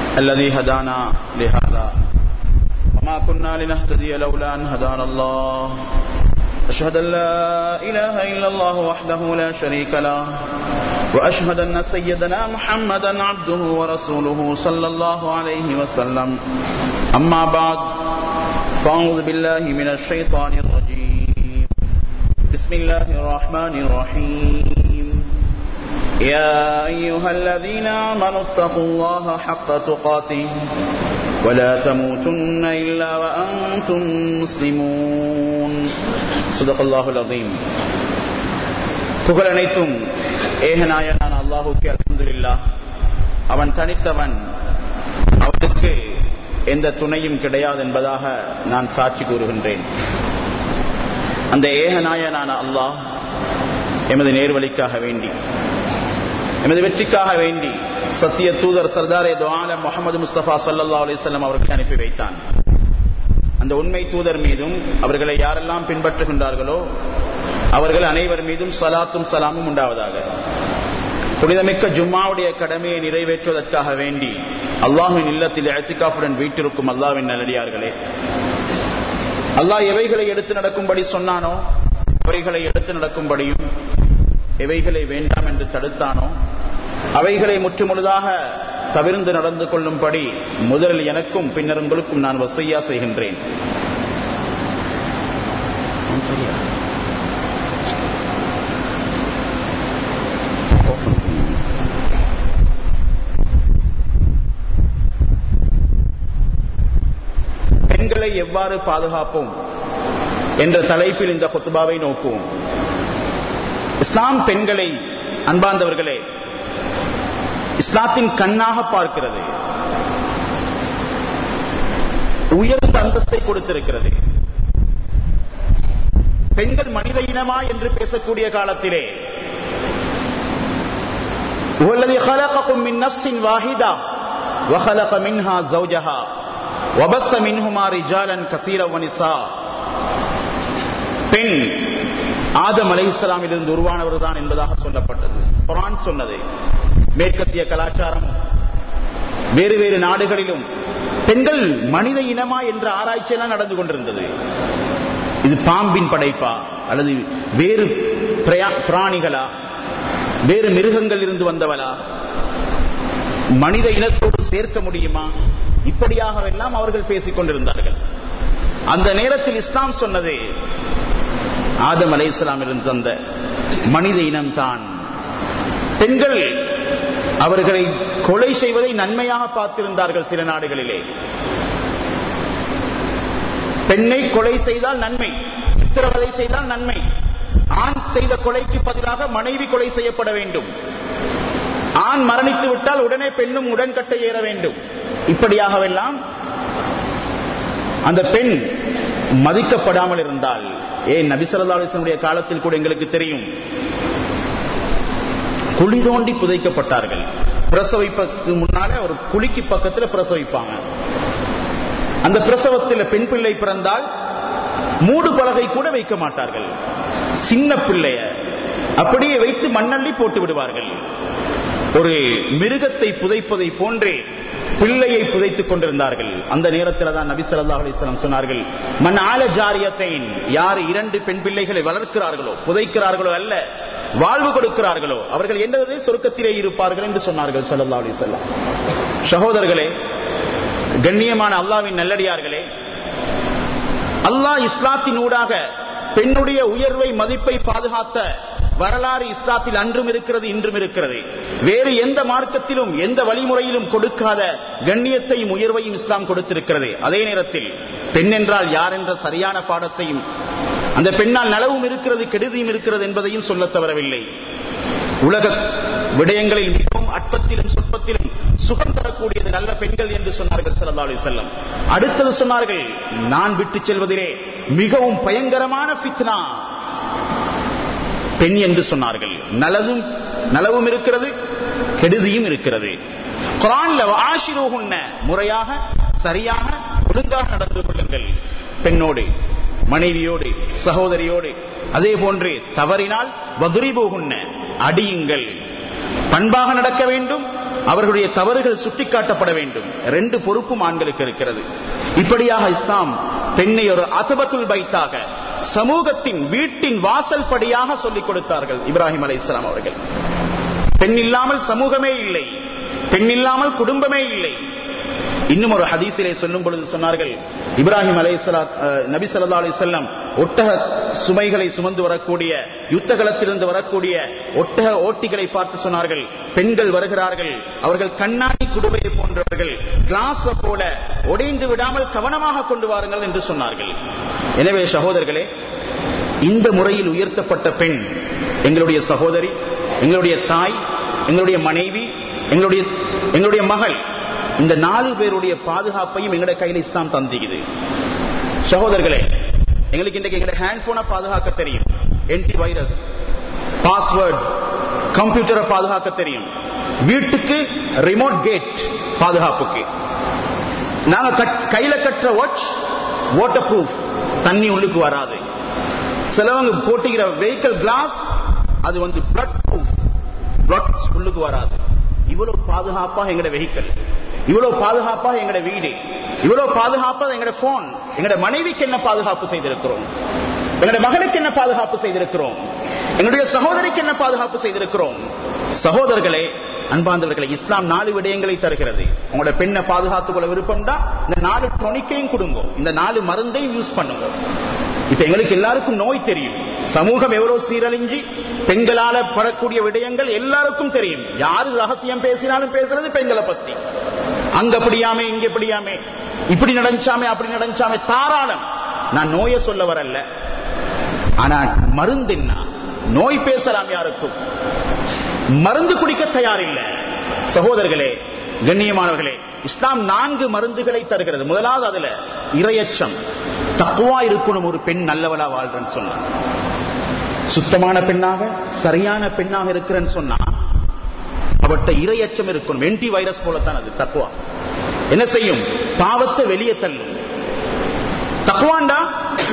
الذي هدانا لهذا وما كنا لنهتدي لولا أن هدانا الله أشهد أن لا إله إلا الله وحده لا شريك له وأشهد أن سيدنا محمدا عبده ورسوله صلى الله عليه وسلم أما بعد فأعوذ بالله من الشيطان الرجيم بسم الله الرحمن الرحيم يا أيها الذين آمنوا اتقوا الله حق تقاته ولا تموتن إلا وأنتم مسلمون صدق الله العظيم புகழ் அனைத்தும் ஏகநாயனான அல்லாஹுக்கு அலமதுல்லா அவன் தனித்தவன் அவனுக்கு எந்த துணையும் கிடையாது என்பதாக நான் சாட்சி கூறுகின்றேன் அந்த ஏகநாயனான அல்லாஹ் எமது நேர்வழிக்காக வேண்டி எமது வெற்றிக்காக வேண்டி சத்திய தூதர் சர்தாரே துவால முகமது முஸ்தபா சல்லா அலிசல்லாம் அவர்களை அனுப்பி வைத்தான் அந்த உண்மை தூதர் மீதும் அவர்களை யாரெல்லாம் பின்பற்றுகின்றார்களோ அவர்கள் அனைவர் மீதும் சலாத்தும் சலாமும் உண்டாவதாக புனிதமிக்க ஜும்மாவுடைய கடமையை நிறைவேற்றுவதற்காக வேண்டி அல்லாஹின் இல்லத்தில் அத்திகாப்புடன் வீட்டிருக்கும் அல்லாவின் நல்லடியார்களே அல்லாஹ் எவைகளை எடுத்து நடக்கும்படி சொன்னானோ அவைகளை எடுத்து நடக்கும்படியும் எவைகளை வேண்டாம் என்று தடுத்தானோ அவைகளை முற்றுமுழுதாக தவிர்ந்து நடந்து கொள்ளும்படி முதலில் எனக்கும் பின்னர் உங்களுக்கும் நான் வசையா செய்கின்றேன் பெண்களை எவ்வாறு பாதுகாப்போம் என்ற தலைப்பில் இந்த கொத்துபாவை நோக்குவோம் இஸ்லாம் பெண்களை அன்பார்ந்தவர்களே இஸ்லாத்தின் கண்ணாக பார்க்கிறது உயர்ந்த அந்தஸ்தை கொடுத்திருக்கிறது பெண்கள் மனித இனமா என்று பேசக்கூடிய காலத்திலே والذي خلقكم من نفس واحدة وخلق منها زوجها وبث منهما رجالا كثيرا ونساء பெண் ஆதம் அலை இஸ்லாமிலிருந்து உருவானவர் தான் என்பதாக சொல்லப்பட்டது குரான் சொன்னது மேற்கத்திய கலாச்சாரம் வேறு வேறு நாடுகளிலும் பெண்கள் மனித இனமா என்ற ஆராய்ச்சியெல்லாம் நடந்து கொண்டிருந்தது இது பாம்பின் படைப்பா அல்லது வேறு பிராணிகளா வேறு மிருகங்கள் இருந்து வந்தவளா மனித இனத்தோடு சேர்க்க முடியுமா இப்படியாகவெல்லாம் அவர்கள் பேசிக் கொண்டிருந்தார்கள் அந்த நேரத்தில் இஸ்லாம் சொன்னது ஆதம் அலை இஸ்லாம் இருந்து தந்த மனித இனம்தான் பெண்கள் அவர்களை கொலை செய்வதை நன்மையாக பார்த்திருந்தார்கள் சில நாடுகளிலே பெண்ணை கொலை செய்தால் நன்மை சித்திரவதை செய்தால் நன்மை ஆண் செய்த கொலைக்கு பதிலாக மனைவி கொலை செய்யப்பட வேண்டும் ஆண் மரணித்து விட்டால் உடனே பெண்ணும் உடன்கட்டை ஏற வேண்டும் இப்படியாகவெல்லாம் அந்த பெண் மதிக்கப்படாமல் இருந்தால் ஏன் நபிசல்லா அலிசனுடைய காலத்தில் கூட எங்களுக்கு தெரியும் குழி தோண்டி புதைக்கப்பட்டார்கள் பிரசவிப்பதற்கு முன்னாலே ஒரு குழிக்கு பக்கத்தில் பிரசவிப்பாங்க அந்த பிரசவத்தில் பெண் பிள்ளை பிறந்தால் மூடு பலகை கூட வைக்க மாட்டார்கள் சின்ன பிள்ளைய அப்படியே வைத்து மண்ணள்ளி போட்டு விடுவார்கள் ஒரு மிருகத்தை புதைப்பதை போன்றே பிள்ளையை புதைத்துக் கொண்டிருந்தார்கள் அந்த நேரத்தில் தான் நபி சொல்லா அலிஸ்லாம் சொன்னார்கள் மண் ஆல ஜாரியத்தைன் யார் இரண்டு பெண் பிள்ளைகளை வளர்க்கிறார்களோ புதைக்கிறார்களோ அல்ல வாழ்வு கொடுக்கிறார்களோ அவர்கள் என்னது சொர்க்கத்திலே இருப்பார்கள் என்று சொன்னார்கள் சல்லா அலிசல்லாம் சகோதரர்களே கண்ணியமான அல்லாவின் நல்லடியார்களே அல்லாஹ் இஸ்லாத்தின் ஊடாக பெண்ணுடைய உயர்வை மதிப்பை பாதுகாத்த வரலாறு இஸ்லாத்தில் அன்றும் இருக்கிறது இன்றும் இருக்கிறது வேறு எந்த மார்க்கத்திலும் எந்த வழிமுறையிலும் கொடுக்காத கண்ணியத்தையும் உயர்வையும் இஸ்லாம் கொடுத்திருக்கிறது அதே நேரத்தில் பெண் என்றால் யார் என்ற சரியான பாடத்தையும் அந்த பெண்ணால் நலவும் இருக்கிறது கெடுதியும் இருக்கிறது என்பதையும் சொல்ல தவறவில்லை உலக விடயங்களில் மிகவும் அற்பத்திலும் சொற்பத்திலும் சுகம் தரக்கூடியது நல்ல பெண்கள் என்று சொன்னார்கள் சல்லா அலி செல்லம் அடுத்தது சொன்னார்கள் நான் விட்டு செல்வதிலே மிகவும் பயங்கரமான ஃபித்னா பெண் என்று சொன்னார்கள் நலதும் நலவும் இருக்கிறது கெடுதியும் இருக்கிறது குரான்ல ஆசிரோகுன்ன முறையாக சரியாக ஒழுங்காக நடந்து கொள்ளுங்கள் பெண்ணோடு மனைவியோடு சகோதரியோடு அதே போன்று தவறினால் வதுரி போகுன்ன அடியுங்கள் பண்பாக நடக்க வேண்டும் அவர்களுடைய தவறுகள் சுட்டிக்காட்டப்பட வேண்டும் ரெண்டு பொறுப்பும் ஆண்களுக்கு இருக்கிறது இப்படியாக இஸ்லாம் பெண்ணை ஒரு அதபத்துல் பைத்தாக சமூகத்தின் வீட்டின் வாசல் படியாக சொல்லிக் கொடுத்தார்கள் இப்ராஹிம் அலை இஸ்லாம் அவர்கள் பெண் இல்லாமல் சமூகமே இல்லை பெண் இல்லாமல் குடும்பமே இல்லை இன்னும் ஒரு ஹதீஸிலே சொல்லும் பொழுது சொன்னார்கள் இப்ராஹிம் அலை நபி சல்லா அலி செல்லம் ஒட்டக சுமைகளை சுமந்து வரக்கூடிய யுத்த களத்திலிருந்து வரக்கூடிய ஒட்டக ஓட்டிகளை பார்த்து சொன்னார்கள் பெண்கள் வருகிறார்கள் அவர்கள் கண்ணாடி குடுவையை போன்றவர்கள் கிளாஸ் போல உடைந்து விடாமல் கவனமாக கொண்டு வாருங்கள் என்று சொன்னார்கள் எனவே சகோதரர்களே இந்த முறையில் உயர்த்தப்பட்ட பெண் எங்களுடைய சகோதரி எங்களுடைய தாய் எங்களுடைய மனைவி எங்களுடைய எங்களுடைய மகள் இந்த நாலு பேருடைய பாதுகாப்பையும் எங்களுடைய கையில் இஸ்லாம் தந்திக்குது சகோதரர்களே எங்களுக்கு இன்றைக்கு எங்களுடைய ஹேண்ட் போனை பாதுகாக்க தெரியும் என்டி வைரஸ் பாஸ்வேர்ட் கம்ப்யூட்டரை பாதுகாக்க தெரியும் வீட்டுக்கு ரிமோட் கேட் பாதுகாப்புக்கு நாங்க கையில கட்டுற வாட்ச் வாட்டர் ப்ரூஃப் தண்ணி உள்ளுக்கு வராது சிலவங்க போட்டுக்கிற வெஹிக்கிள் கிளாஸ் அது வந்து பிளட் ப்ரூஃப் பிளட் உள்ளுக்கு வராது இவ்வளவு பாதுகாப்பாக எங்கட வெஹிக்கிள் இவ்வளவு பாதுகாப்பாக எங்கட வீடு இவ்வளவு பாதுகாப்பாக எங்கட போன் எங்கட மனைவிக்கு என்ன பாதுகாப்பு செய்திருக்கிறோம் எங்களுடைய மகனுக்கு என்ன பாதுகாப்பு செய்திருக்கிறோம் எங்களுடைய சகோதரிக்கு என்ன பாதுகாப்பு செய்திருக்கிறோம் சகோதரர்களே அன்பாந்தவர்களை இஸ்லாம் நாலு விடயங்களை தருகிறது உங்களோட பெண்ணை பாதுகாத்துக் கொள்ள விருப்பம் தான் இந்த நாலு டொனிக்கையும் கொடுங்க இந்த நாலு மருந்தையும் யூஸ் பண்ணுங்க இப்ப எங்களுக்கு எல்லாருக்கும் நோய் தெரியும் சமூகம் எவ்வளவு சீரழிஞ்சி பெண்களால படக்கூடிய விடயங்கள் எல்லாருக்கும் தெரியும் யாரு ரகசியம் பேசினாலும் பேசுறது பெண்களை பத்தி அங்க அப்படியாமே இங்க எப்படியாமே இப்படி நடஞ்சாமே அப்படி நடஞ்சாமே தாராளம் நான் நோயை சொல்ல வரல ஆனா மருந்து என்ன நோய் பேசலாம் யாருக்கும் மருந்து குடிக்க தயாரில்லை சகோதரர்களே கண்ணியமானவர்களே இஸ்லாம் நான்கு மருந்துகளை தருகிறது முதலாவது அதுல இரையச்சம் தக்குவா இருக்கணும் ஒரு பெண் நல்லவளா வாழ்றேன்னு சொன்னா சுத்தமான பெண்ணாக சரியான பெண்ணாக இருக்கிறேன்னு சொன்னா அவட்ட இரையச்சம் இருக்கணும் என்டி வைரஸ் போலத்தான் அது தக்குவா என்ன செய்யும் பாவத்தை வெளியே தள்ளும் தக்குவாண்டா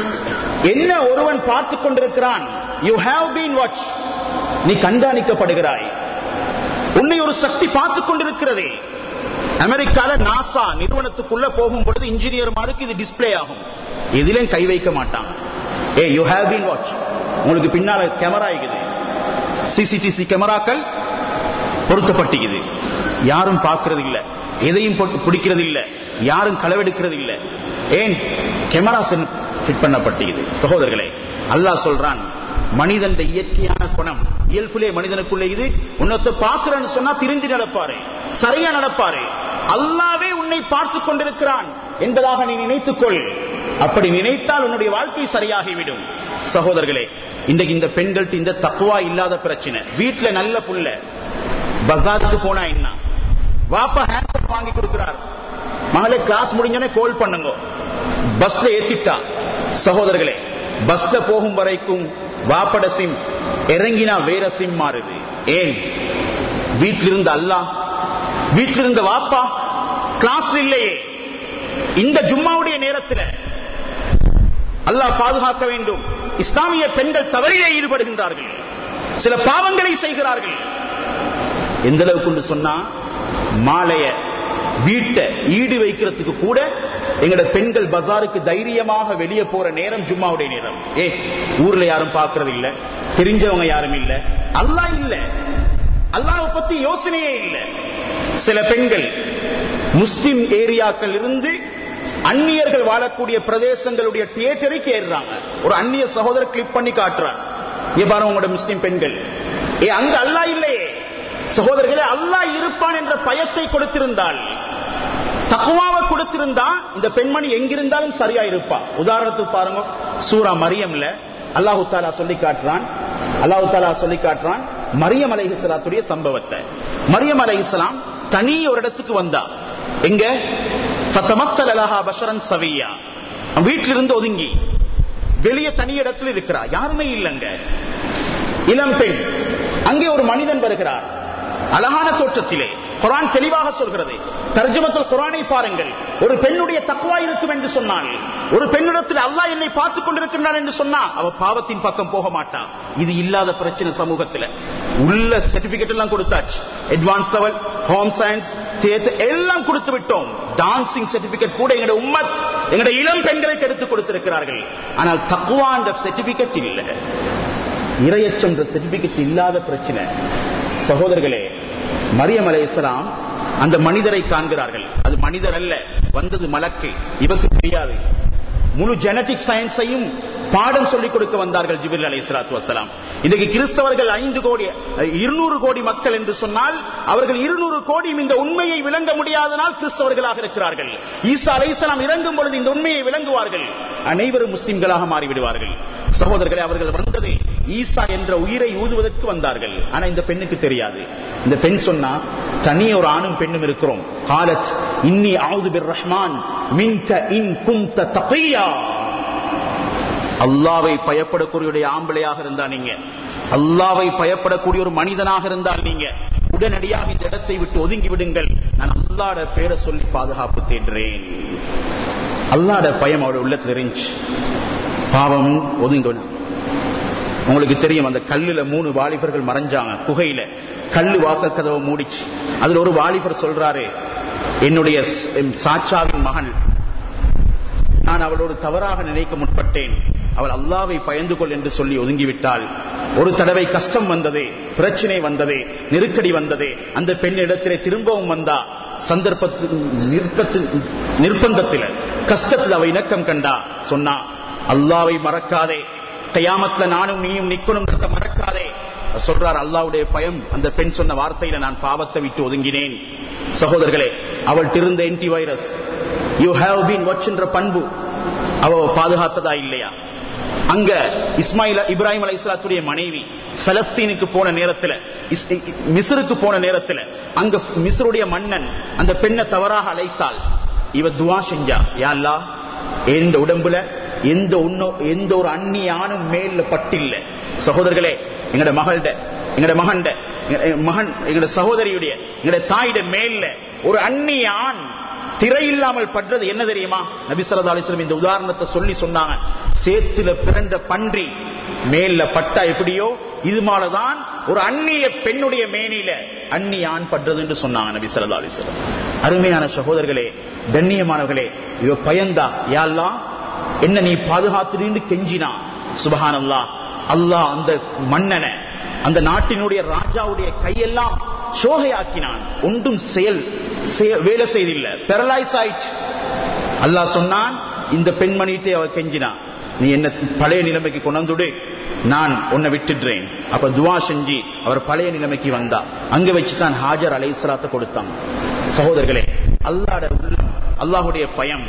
என்ன ஒருவன் பார்த்து கொண்டிருக்கிறான் யூ ஹாவ் பீன் வாட்ச் நீ கண்காணிக்கப்படுகிறாய் உன்னை ஒரு சக்தி பார்த்து கொண்டிருக்கிறதே அமெரிக்கால நாசா நிறுவனத்துக்குள்ள போகும் பொழுது இன்ஜினியர் மாருக்கு இது டிஸ்பிளே ஆகும் எதிலும் கை வைக்க மாட்டான் hey you have been watch உங்களுக்கு பின்னால கேமரா இருக்குது சிசிடிசி கேமராக்கள் பொருத்தப்பட்டிக்குது யாரும் பார்க்கறது இல்ல எதையும் பிடிக்கிறது இல்ல யாரும் களவெடுக்கிறது இல்ல ஏன் கேமரா ஃபிட் பண்ணப்பட்டிக்குது சகோதரர்களே அல்லாஹ் சொல்றான் மனிதன் இயற்கையான குணம் இயல்புலே மனிதனுக்குள்ள இது உன்னத்தை பார்க்கிறன்னு சொன்னா திருந்தி நடப்பாரு சரியா நடப்பாரு அல்லாவே உன்னை பார்த்து கொண்டிருக்கிறான் என்பதாக நீ நினைத்துக்கொள் அப்படி நினைத்தால் உன்னுடைய வாழ்க்கை சரியாகிவிடும் சகோதரர்களே இன்றைக்கு இந்த பெண்கள்ட்ட இந்த தக்குவா இல்லாத பிரச்சனை வீட்டுல நல்ல புள்ள பஜாருக்கு போனா என்ன வாப்பா ஹேண்ட் வாங்கி கொடுக்கிறார் மகளே கிளாஸ் முடிஞ்சோடனே கால் பண்ணுங்க பஸ்ல ஏத்திட்டா சகோதரர்களே பஸ்ல போகும் வரைக்கும் வாப்பட சிம் இறங்கினா வேற சிம் மாறுது ஏன் வீட்டிலிருந்த அல்லா வீட்டிலிருந்த வாப்பா கிளாஸ் இல்லையே இந்த ஜும்மாவுடைய நேரத்தில் அல்லாஹ் பாதுகாக்க வேண்டும் இஸ்லாமிய பெண்கள் தவறிலே ஈடுபடுகின்றார்கள் சில பாவங்களை செய்கிறார்கள் எந்த அளவுக்கு சொன்னா மாலைய வீட்டை ஈடு வைக்கிறதுக்கு கூட எங்கட பெண்கள் பஜாருக்கு தைரியமாக வெளியே போற நேரம் ஜும்மாவுடைய நேரம் ஏ ஊர்ல யாரும் பார்க்கறது இல்ல தெரிஞ்சவங்க யாரும் இல்ல அல்லாஹ் இல்ல அல்லாஹ் பத்தி யோசனையே இல்ல சில பெண்கள் முஸ்லிம் ஏரியாக்கள் இருந்து அந்நியர்கள் வாழக்கூடிய பிரதேசங்களுடைய தியேட்டருக்கு ஏறுறாங்க ஒரு அந்நிய சகோதரர் கிளிப் பண்ணி காட்டுறார் இங்க பாருங்க உங்களோட முஸ்லிம் பெண்கள் ஏ அங்க அல்லாஹ் இல்லையே சகோதரர்களே அல்லாஹ் இருப்பான் என்ற பயத்தை கொடுத்திருந்தால் தக்குவாவை கொடுத்திருந்தா இந்த பெண்மணி எங்கிருந்தாலும் சரியா இருப்பா உதாரணத்துக்கு பாருங்க சூரா மரியம்ல அல்லாஹு தாலா சொல்லி காட்டுறான் அல்லாஹு தாலா சொல்லி காட்டுறான் மரியம் அலைஹிஸ்லாத்துடைய சம்பவத்தை மரியம் அலைஹிஸ்லாம் தனி ஒரு இடத்துக்கு வந்தா எங்க ஃபத்தமஸ்தல் அலஹா பஷரன் சவியா வீட்டிலிருந்து ஒதுங்கி வெளியே தனி இடத்துல இருக்கிறா யாருமே இல்லைங்க இளம் பெண் அங்கே ஒரு மனிதன் வருகிறார் அழகான தோற்றத்திலே குரான் தெளிவாக சொல்கிறது தர்ஜமத்துல் குரானை பாருங்கள் ஒரு பெண்ணுடைய தக்குவா இருக்கும் என்று சொன்னால் ஒரு பெண்ணிடத்தில் அல்லாஹ் என்னை பார்த்துக் கொண்டிருக்கின்றான் என்று சொன்னா அவ பாவத்தின் பக்கம் போக மாட்டா இது இல்லாத பிரச்சனை சமூகத்தில் உள்ள சர்டிபிகேட் எல்லாம் கொடுத்தாச்சு advance level home science theatre எல்லாம் கொடுத்து விட்டோம் டான்சிங் சர்டிபிகேட் கூட எங்களுடைய உம்மத் எங்களுடைய இளம் பெண்களுக்கு எடுத்து கொடுத்திருக்கிறார்கள் ஆனால் தக்குவா என்ற சர்டிபிகேட் இல்லை இரையச்சம் என்ற சர்டிபிகேட் இல்லாத பிரச்சனை சகோதரர்களே மரியம் அலை இஸ்லாம் அந்த மனிதரை காண்கிறார்கள் அது மனிதர் அல்ல வந்தது மலக்கு இவருக்கு தெரியாது முழு ஜெனடிக் சயின்ஸையும் பாடம் சொல்லிக் கொடுக்க வந்தார்கள் ஜிபில் அலை இஸ்லாத்து வசலாம் இன்னைக்கு கிறிஸ்தவர்கள் ஐந்து கோடி இருநூறு கோடி மக்கள் என்று சொன்னால் அவர்கள் இருநூறு கோடியும் இந்த உண்மையை விளங்க முடியாதனால் கிறிஸ்தவர்களாக இருக்கிறார்கள் ஈசா அலை இஸ்லாம் இறங்கும் பொழுது இந்த உண்மையை விளங்குவார்கள் அனைவரும் முஸ்லிம்களாக மாறிவிடுவார்கள் சகோதரர்களே அவர்கள் வந்தது ஈசா என்ற உயிரை ஊதுவதற்கு வந்தார்கள் ஆனா இந்த பெண்ணுக்கு தெரியாது இந்த பெண் சொன்னா தனி ஒரு ஆணும் பெண்ணும் இருக்கிறோம் காலத் இன்னி ஆவுது பிர் ரஹ்மான் மின்க இன் குந்த தகையா அல்லாவை பயப்படக்கூடிய ஆம்பளையாக இருந்தா நீங்க அல்லாவை பயப்படக்கூடிய ஒரு மனிதனாக இருந்தால் நீங்க உடனடியாக இந்த இடத்தை விட்டு ஒதுங்கி விடுங்கள் நான் அல்லாட பேரை சொல்லி பாதுகாப்பு தேடுறேன் அல்லாட பயம் அவருடைய உள்ளத்தில் இருந்துச்சு பாவம் ஒதுங்க உங்களுக்கு தெரியும் அந்த கல்லுல மூணு வாலிபர்கள் மறைஞ்சாங்க குகையில கல்லு வாசல் கதவை மூடிச்சு அதுல ஒரு வாலிபர் சொல்றாரு என்னுடைய சாச்சாவின் மகன் நான் அவளோடு தவறாக நினைக்க முற்பட்டேன் அவள் அல்லாவை பயந்து கொள் என்று சொல்லி ஒதுங்கிவிட்டாள் ஒரு தடவை கஷ்டம் வந்ததே பிரச்சனை வந்ததே நெருக்கடி வந்ததே அந்த பெண் இடத்திலே திரும்பவும் வந்தா சந்தர்ப்பத்தில் நிர்பந்தத்தில் கஷ்டத்தில் அவ இணக்கம் கண்டா சொன்னா அல்லாவை மறக்காதே கையாமத்துல நானும் நீயும் நிக்கணும் மறக்காதே சொல்றார் அல்லாவுடைய பயம் அந்த பெண் சொன்ன வார்த்தையில நான் பாவத்தை விட்டு ஒதுங்கினேன் சகோதரர்களே அவள் திருந்த என்டி virus you have been watch என்ற பண்பு அவ பாதுகாத்ததா இல்லையா அங்க இஸ்மாயில் இப்ராஹிம் அலை இஸ்லாத்துடைய மனைவி பலஸ்தீனுக்கு போன நேரத்தில் மிஸ்ருக்கு போன நேரத்தில் அங்க மிஸ்ருடைய மன்னன் அந்த பெண்ணை தவறாக அழைத்தால் இவ துவா செஞ்சா யாழ்லா எந்த உடம்புல எந்த உன்னோ எந்த ஒரு அந்நிய ஆணும் மேல பட்டில்ல சகோதரர்களே எங்கட மகள்ட எங்கட மகன்ட மகன் எங்கட சகோதரியுடைய எங்கட தாயிட மேல ஒரு அந்நிய ஆண் திரை இல்லாமல் படுறது என்ன தெரியுமா நபிசரதா அலிஸ்லம் இந்த உதாரணத்தை சொல்லி சொன்னாங்க சேத்துல பிறந்த பன்றி மேல பட்டா எப்படியோ இது மாதிரிதான் ஒரு அந்நிய பெண்ணுடைய மேனில அந்நிய ஆண் படுறது என்று சொன்னாங்க நபி சல்லா அலிஸ்லம் அருமையான சகோதரர்களே கண்ணியமானவர்களே இவ பயந்தா யாழ்லாம் என்ன நீ பாதுகாத்துன்னு கெஞ்சினா சுபஹான் அல்லா அல்லாஹ் அந்த மன்னனை அந்த நாட்டினுடைய ராஜாவுடைய கையெல்லாம் சோகையாக்கினான் ஒன்றும் செயல் வேலை செய்தில்லை பெரலைஸ் ஆயிடுச்சு அல்லாஹ் சொன்னான் இந்த பெண்மணிட்டே அவ கெஞ்சினா நீ என்ன பழைய நிலைமைக்கு கொண்டாந்துடு நான் உன்னை விட்டுடுறேன் அப்ப துவா செஞ்சு அவர் பழைய நிலைமைக்கு வந்தா அங்க வச்சுதான் ஹாஜர் அலைசலாத்த கொடுத்தாங்க சகோதரர்களே அல்லாட உள்ளம் அல்லாஹுடைய பயம்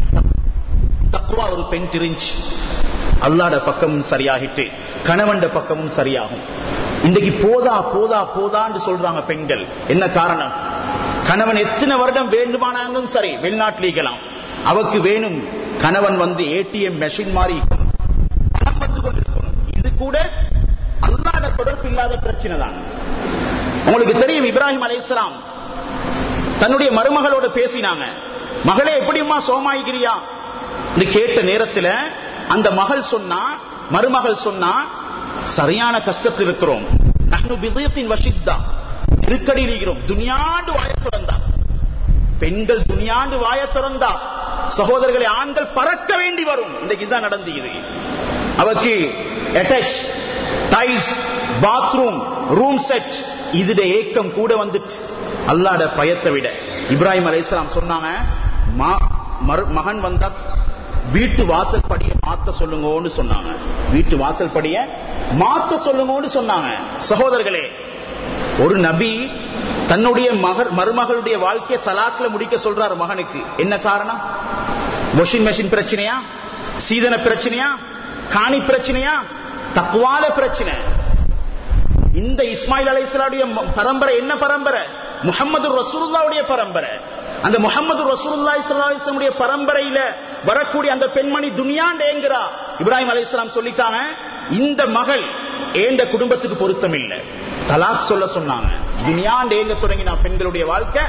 தக்குவா ஒரு பெண் திரிஞ்சு அல்லாட பக்கமும் சரியாகிட்டு கணவண்ட பக்கமும் சரியாகும் இன்றைக்கு போதா போதா போதான்னு சொல்றாங்க பெண்கள் என்ன காரணம் கணவன் எத்தனை வருடம் வேண்டுமானாலும் சரி வெளிநாட்டில் இருக்கலாம் அவக்கு வேணும் கணவன் வந்து ஏடிஎம் மெஷின் மாதிரி பணம் வந்து கொண்டிருக்கணும் இது கூட அல்லாத தொடர்பு இல்லாத பிரச்சனை தான் உங்களுக்கு தெரியும் இப்ராஹிம் அலைசலாம் தன்னுடைய மருமகளோட பேசினாங்க மகளே எப்படிம்மா சோமாயிக்கிறியா கேட்ட நேரத்தில் அந்த மகள் சொன்னா மருமகள் சொன்னா சரியான கஷ்டத்தில் இருக்கிறோம் வசித்தா நெருக்கடி இருக்கிறோம் துனியாண்டு வாய திறந்தா பெண்கள் துனியாண்டு வாய திறந்தா சகோதரர்களை ஆண்கள் பறக்க வேண்டி வரும் இன்றைக்கு தான் நடந்தது அவருக்கு attach tiles bathroom room set இதுட ஏக்கம் கூட வந்துட்டு அல்லாட பயத்தை விட இப்ராஹிம் அலையாம் சொன்னாங்க மகன் வந்தா வீட்டு வாசல் படிய மாத்த சொல்லுங்கன்னு சொன்னாங்க வீட்டு வாசல் படிய மாத்த சொல்லுங்கன்னு சொன்னாங்க சகோதரர்களே ஒரு நபி தன்னுடைய மகர் மருமகளுடைய வாழ்க்கையை தலாக்ல முடிக்க சொல்றாரு மகனுக்கு என்ன காரணம் வாஷிங் மெஷின் பிரச்சனையா சீதன பிரச்சனையா காணி பிரச்சனையா தக்குவால பிரச்சனை இந்த இஸ்மாயில் அலைசலாவுடைய பரம்பரை என்ன பரம்பரை முகமது ரசூலுல்லாவுடைய பரம்பரை அந்த முகமது ரசூல்லா இஸ்லாமுடைய பரம்பரையில வரக்கூடிய அந்த பெண்மணி துனியாண்டு ஏங்குறா இப்ராஹிம் அலி இஸ்லாம் சொல்லிட்டாங்க இந்த மகள் ஏண்ட குடும்பத்துக்கு பொருத்தம் இல்லை தலாக் சொல்ல சொன்னாங்க துனியாண்டு ஏங்க தொடங்கின பெண்களுடைய வாழ்க்கை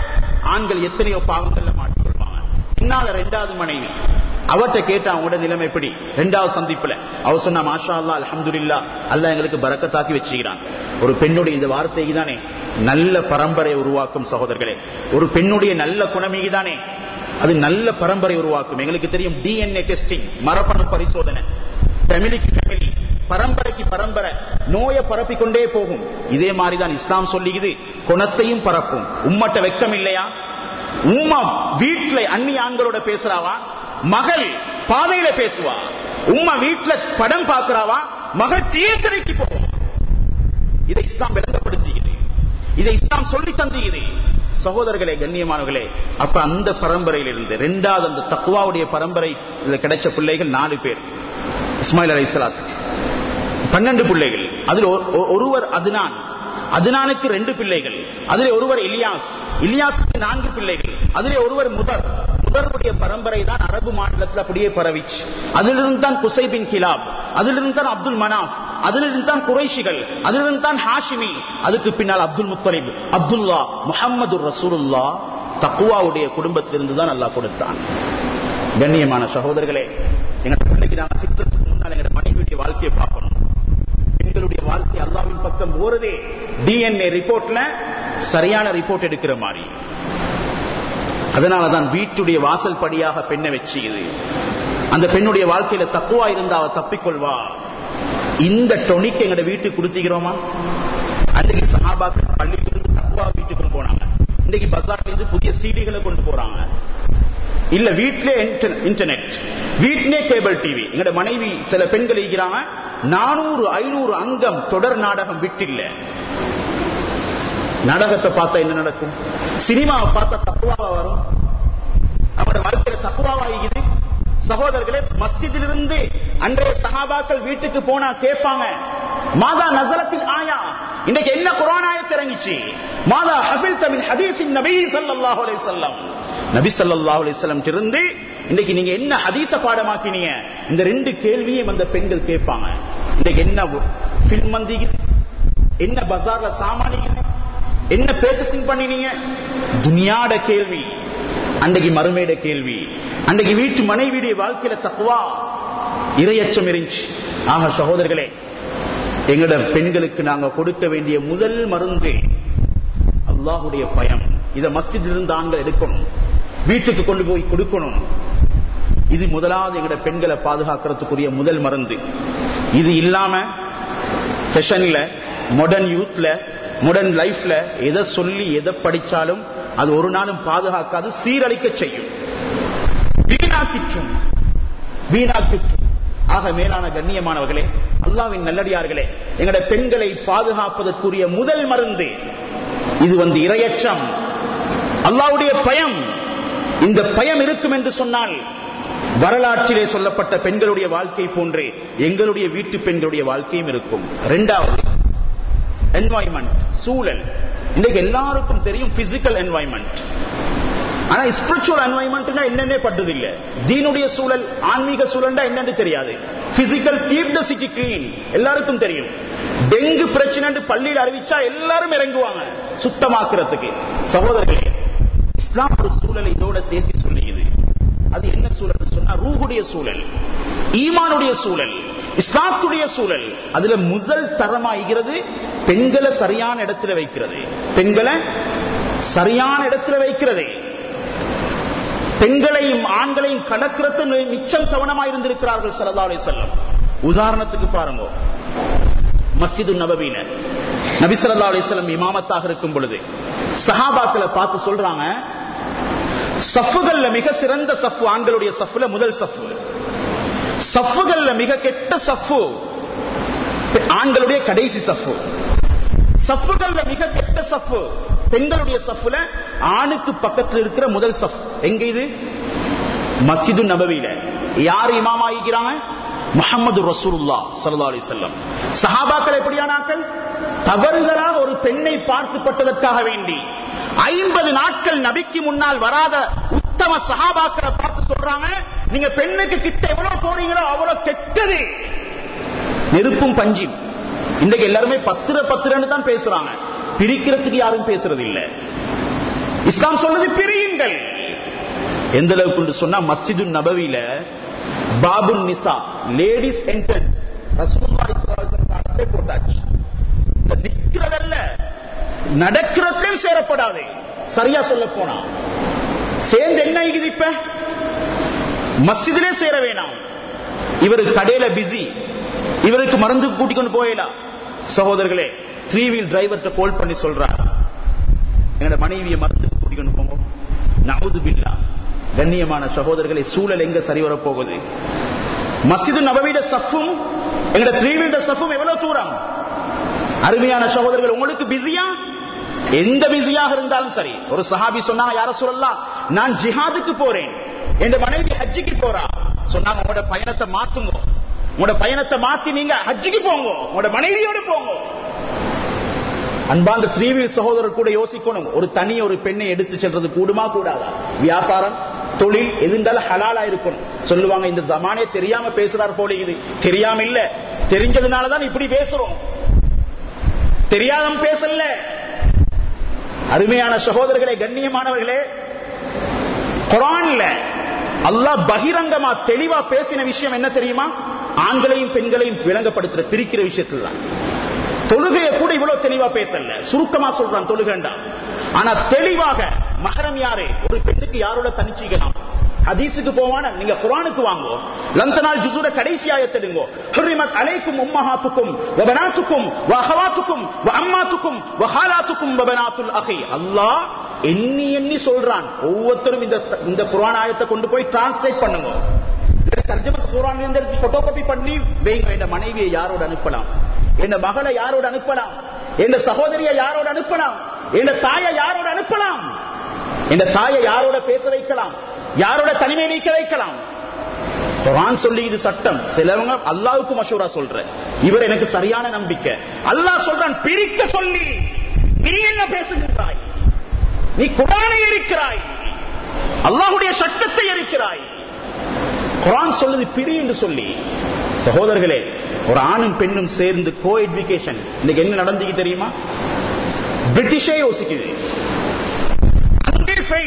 ஆண்கள் எத்தனையோ பாவங்கள்ல மாட்டிக்கொள்வாங்க பின்னால ரெண்டாவது மனைவி அவர்கிட்ட கேட்டா அவங்களோட நிலைமை எப்படி ரெண்டாவது சந்திப்புல அவ சொன்னா மாஷா அல்லா அல்ஹம்துலில்லா அல்லாஹ் எங்களுக்கு பரக்கத்தாக்கி வச்சுக்கிறான் ஒரு பெண்ணுடைய இந்த வார்த்தைக்கு தானே நல்ல பரம்பரை உருவாக்கும் சகோதரர்களே ஒரு பெண்ணுடைய நல்ல குணமிகு தானே அது நல்ல பரம்பரை உருவாக்கும் எங்களுக்கு தெரியும் டிஎன்ஏ டெஸ்டிங் மரபணு பரிசோதனை ஃபேமிலிக்கு ஃபேமிலி பரம்பரைக்கு பரம்பரை நோயை பரப்பிக் கொண்டே போகும் இதே மாதிரிதான் இஸ்லாம் சொல்லிக்குது குணத்தையும் பரப்பும் உம்மட்ட வெக்கம் இல்லையா உம்மா வீட்டுல அந்நிய ஆண்களோட பேசுறாவா மகள் பாதையில பேசுவா உம்மா வீட்டுல படம் பார்க்கிறாவா மகள் தியேட்டருக்கு போவா இதை இஸ்லாம் விளங்கப்படுத்துகிறது இதை இஸ்லாம் சொல்லி தந்துகிறது சகோதரர்களே கண்ணியமானவர்களே அப்ப அந்த பரம்பரையில் இருந்து ரெண்டாவது அந்த தக்குவாவுடைய பரம்பரை கிடைச்ச பிள்ளைகள் நாலு பேர் இஸ்மாயில் அலை பன்னெண்டு பிள்ளைகள் அதில் ஒருவர் அதுனான் அதுனானுக்கு ரெண்டு பிள்ளைகள் அதிலே ஒருவர் இலியாஸ் இலியாஸுக்கு நான்கு பிள்ளைகள் அதிலே ஒருவர் முதர் முதருடைய பரம்பரை தான் அரபு மாநிலத்தில் அப்படியே பரவிச்சு அதிலிருந்து தான் குசை பின் கிலாப் அதிலிருந்து தான் அப்துல் மனாப் அதிலிருந்து தான் குறைஷிகள் அதிலிருந்து தான் ஹாஷிமி அதுக்கு பின்னால் அப்துல் முத்தலிப் அப்துல்லா முகமது ரசூலுல்லா தக்குவாவுடைய குடும்பத்திலிருந்து தான் அல்லாஹ் கொடுத்தான் கண்ணியமான சகோதரர்களே எங்களோட பிள்ளைக்கு நாங்கள் திட்டத்துக்கு முன்னால் எங்களோட மனைவியுடைய வாழ்க்கையை பார்க்கணும் பெண்களுடைய வாழ்க்கை அல்லாவின் பக்கம் போறதே டிஎன்ஏ ரிப்போர்ட்ல சரியான ரிப்போர்ட் எடுக்கிற மாதிரி அதனாலதான் வீட்டுடைய வாசல் படியாக பெண்ணை வச்சுது அந்த பெண்ணுடைய வாழ்க்கையில தப்புவா இருந்தா அவ தப்பிக்கொள்வா இந்த டொனிக் எங்கட வீட்டுக்கு கொடுத்துக்கிறோமா அன்றைக்கு சஹாபாக்கள் பள்ளியிலிருந்து தப்புவா வீட்டுக்கு போனாங்க இன்னைக்கு பஜார்ல இருந்து புதிய சீடிகளை கொண்டு போறாங்க இல்ல வீட்டிலே இன்டர்நெட் வீட்டிலே கேபிள் டிவி எங்கட மனைவி சில பெண்கள் இருக்கிறாங்க நானூறு ஐநூறு அங்கம் தொடர் நாடகம் விட்டில்ல நாடகத்தை பார்த்தா என்ன நடக்கும் சினிமாவை பார்த்தா தப்புவாவா வரும் அவரோட வாழ்க்கையில தப்புவாவா இது சகோதரர்களே மஸ்ஜிதிலிருந்து அன்றைய சகாபாக்கள் வீட்டுக்கு போனா கேட்பாங்க மாதா நசரத்தின் ஆயா இன்னைக்கு என்ன குரான் ஆயத்து இறங்கிச்சு மாதா ஹபில் தமிழ் ஹதீஸின் நபி ஸல்லல்லாஹு அலைஹி வஸல்லம் நபி ஸல்லல்லாஹு அலைஹி வஸல்லம் இருந்து இன்னைக்கு நீங்க என்ன ஹதீஸ பாடமாக்கினீங்க இந்த ரெண்டு கேள்வியும் அந்த பெண்கள் கேட்பாங்க இன்னைக்கு என்ன ஃபில்ம் வந்தீங்க என்ன பஜார்ல சாமானிங்க என்ன பேச்சசிங் பண்ணினீங்க துனியாட கேள்வி அன்றைக்கு மறுமையிட கேள்வி அன்றைக்கு வீட்டு மனைவியுடைய வாழ்க்கையில தக்குவா இரையச்சம் இருந்துச்சு ஆக சகோதரர்களே எங்களோட பெண்களுக்கு நாங்க கொடுக்க வேண்டிய முதல் மருந்து அல்லாஹுடைய பயம் இத மஸ்ஜித் இருந்து ஆண்கள் எடுக்கணும் வீட்டுக்கு கொண்டு போய் கொடுக்கணும் இது முதலாவது எங்களோட பெண்களை பாதுகாக்கிறதுக்குரிய முதல் மருந்து இது இல்லாம ஃபெஷன்ல மாடர்ன் யூத்ல மாடர்ன் லைஃப்ல எதை சொல்லி எதை படிச்சாலும் அது ஒரு நாளும் பாதுகாக்காது சீரழிக்க செய்யும் வீணாக்கிற்றும் வீணாக்கிற்றும் ஆக மேலான கண்ணியமானவர்களே அல்லாவின் நல்லடியார்களே எங்கட பெண்களை பாதுகாப்பதற்குரிய முதல் மருந்து இது வந்து இரையச்சம் அல்லாவுடைய பயம் இந்த பயம் இருக்கும் என்று சொன்னால் வரலாற்றிலே சொல்லப்பட்ட பெண்களுடைய வாழ்க்கை போன்றே எங்களுடைய வீட்டு பெண்களுடைய வாழ்க்கையும் இருக்கும் இரண்டாவது என்வாய்மெண்ட் சூழல் இன்னைக்கு எல்லாருக்கும் தெரியும் பிசிக்கல் என்வாய்மெண்ட் ஆனா ஸ்பிரிச்சுவல் என்வாய்மெண்ட்னா என்னன்னே பட்டது இல்ல தீனுடைய சூழல் ஆன்மீக சூழல்னா என்னன்னு தெரியாது physical keep the city clean எல்லாருக்கும் தெரியும் டெங்கு பிரச்சனை பள்ளியில் அறிவிச்சா எல்லாரும் இறங்குவாங்க சுத்தமாக்குறதுக்கு சகோதரர்களே இஸ்லாம் ஒரு சூழலை இதோட சேர்த்து சொல்லியது அது என்ன சூழல் சொன்னா ரூஹுடைய சூழல் ஈமானுடைய சூழல் இஸ்லாத்துடைய சூழல் அதுல முதல் தரமாகிறது பெண்களை சரியான இடத்துல வைக்கிறது பெண்களை சரியான இடத்துல வைக்கிறது பெண்களையும் ஆண்களையும் கலக்கிறது மிச்சம் கவனமாக இருந்திருக்கிறார்கள் சல்லா அலி செல்லம் உதாரணத்துக்கு பாருங்க மஸ்ஜிது நபவீன நபி சல்லா அலிஸ்லம் இமாமத்தாக இருக்கும் பொழுது சஹாபாக்களை பார்த்து சொல்றாங்க சஃப்புகள்ல மிக சிறந்த சஃப்பு ஆண்களுடைய சஃப்புல முதல் சஃப்பு சஃப்புகள்ல மிக கெட்ட சஃப்பு ஆண்களுடைய கடைசி சஃப்பு சஃப்புகள்ல மிக கெட்ட சஃப்பு பெண்களுடைய சஃப்புல ஆணுக்கு பக்கத்தில் இருக்கிற முதல் சஃப் எங்க இது மஸ்ஜிது நபவியில யார் இமாமா ஆகிக்கிறாங்க முகமது ரசூலுல்லா சல்லா அலி செல்லம் சஹாபாக்கள் எப்படியானாக்கள் தவறுதலாக ஒரு பெண்ணை பார்த்துப்பட்டதற்காக வேண்டி ஐம்பது நாட்கள் நபிக்கு முன்னால் வராத உத்தம சஹாபாக்களை பார்த்து சொல்றாங்க நீங்க பெண்ணுக்கு கிட்ட எவ்வளவு போறீங்களோ அவ்வளவு கெட்டது நெருப்பும் பஞ்சும் இன்றைக்கு எல்லாருமே பத்திர பத்திரன்னு தான் பேசுறாங்க பிரிக்கிறதுக்கு யாரும் பேசுறது இல்ல இஸ்லாம் சொல்றது பிரியுங்கள் எந்த அளவுக்கு சொன்னா மஸ்ஜிது நபவியில பாபுன் நிசா லேடிஸ் என்ட்ரன்ஸ் ரசூலுல்லாஹி ஸல்லல்லாஹு அலைஹி வஸல்லம் காலத்திலே போட்டாச்சு இந்த நிக்கிறதல்ல நடக்கிறதுலயும் சேரப்படாது சரியா சொல்ல போனா சேர்ந்து என்ன ஆகிது இப்ப மஸ்ஜிதிலே சேர வேணாம் இவரு கடையில பிஸி இவருக்கு மருந்து கூட்டிக் கொண்டு போயலாம் சகோதரர்களே த்ரீ வீல் டிரைவர்கிட்ட கால் பண்ணி சொல்றார் என்னோட மனைவியை மருந்துக்கு கூட்டிக் கொண்டு போங்க நவுது பில்லா கண்ணியமான சகோதரர்களை சூழல் எங்க சரி வரப் போகுது மஸ்ஜிது நபவிட சஃபும் எங்கட த்ரீ வீல்ட சஃபும் எவ்வளவு தூரம் அருமையான சகோதரர்கள் உங்களுக்கு பிஸியா எந்த பிஸியாக இருந்தாலும் சரி ஒரு சஹாபி சொன்னாங்க யார சொல்லலாம் நான் ஜிஹாதுக்கு போறேன் என் மனைவி ஹஜ்ஜிக்கு போறா சொன்னாங்க உங்களோட பயணத்தை மாத்துங்க உங்களோட பயணத்தை மாத்தி நீங்க ஹஜ்ஜிக்கு போங்க உங்களோட மனைவியோட போங்க அன்பாந்த த்ரீவீல் சகோதரர் கூட யோசிக்கணும் ஒரு தனி ஒரு பெண்ணை எடுத்து செல்றது கூடுமா கூடாதா வியாபாரம் தொழில் எதுண்டாலும் ஹலாலா இருக்கணும் சொல்லுவாங்க இந்த ஜமானே தெரியாம பேசுறார் போல இது தெரியாம இல்ல தெரிஞ்சதுனாலதான் இப்படி பேசுறோம் தெரியாதம் பேசல அருமையான சகோதரர்களே கண்ணியமானவர்களே குரான்ல அல்லாஹ் பகிரங்கமா தெளிவா பேசின விஷயம் என்ன தெரியுமா ஆண்களையும் பெண்களையும் விளங்கப்படுத்துற பிரிக்கிற விஷயத்துல தான் தொழுகைய கூட இவ்வளவு தெளிவா பேசல சுருக்கமா சொல்றான் தொழுகண்டா ஆனா தெளிவாக மகரம் யாரு ஒரு பெண்ணுக்கு யாரோட தனிச்சிக்கலாம் ஹதீஸுக்கு போவான நீங்க குரானுக்கு வாங்கோ லந்தனால் ஜுசூர கடைசி ஆயத்தெடுங்கோ ஹுரிமத் அலைக்கும் உம்மஹாத்துக்கும் வபனாத்துக்கும் வஹவாத்துக்கும் வஅம்மாத்துக்கும் வஹாலாத்துக்கும் வபனாத்துல் அஹி அல்லாஹ் எண்ணி எண்ணி சொல்றான் ஒவ்வொருத்தரும் இந்த இந்த குரான் ஆயத்தை கொண்டு போய் டிரான்ஸ்லேட் பண்ணுங்க தர்ஜமத் குரான் இருந்து போட்டோ காப்பி பண்ணி வைங்க என் மனைவியை யாரோட அனுப்பலாம் என் மகளை யாரோட அனுப்பலாம் என் சகோதரியை யாரோட அனுப்பலாம் என் தாயை யாரோட அனுப்பலாம் என் தாயை யாரோட பேச வைக்கலாம் யாரோட தனிமை நீக்க வைக்கலாம் குரான் சொல்லி இது சட்டம் சிலவங்க அல்லாவுக்கு மஷூரா சொல்ற இவர் எனக்கு சரியான நம்பிக்கை அல்லாஹ் சொல்றான் பிரிக்க சொல்லி நீ என்ன பேசுகின்றாய் நீ குரானை இருக்கிறாய் அல்லாஹுடைய சட்டத்தை இருக்கிறாய் குரான் சொல்லுது பிரி என்று சொல்லி சகோதரர்களே ஒரு ஆணும் பெண்ணும் சேர்ந்து கோ எஜுகேஷன் இன்னைக்கு என்ன நடந்துக்கு தெரியுமா பிரிட்டிஷே யோசிக்குது அங்கே fail.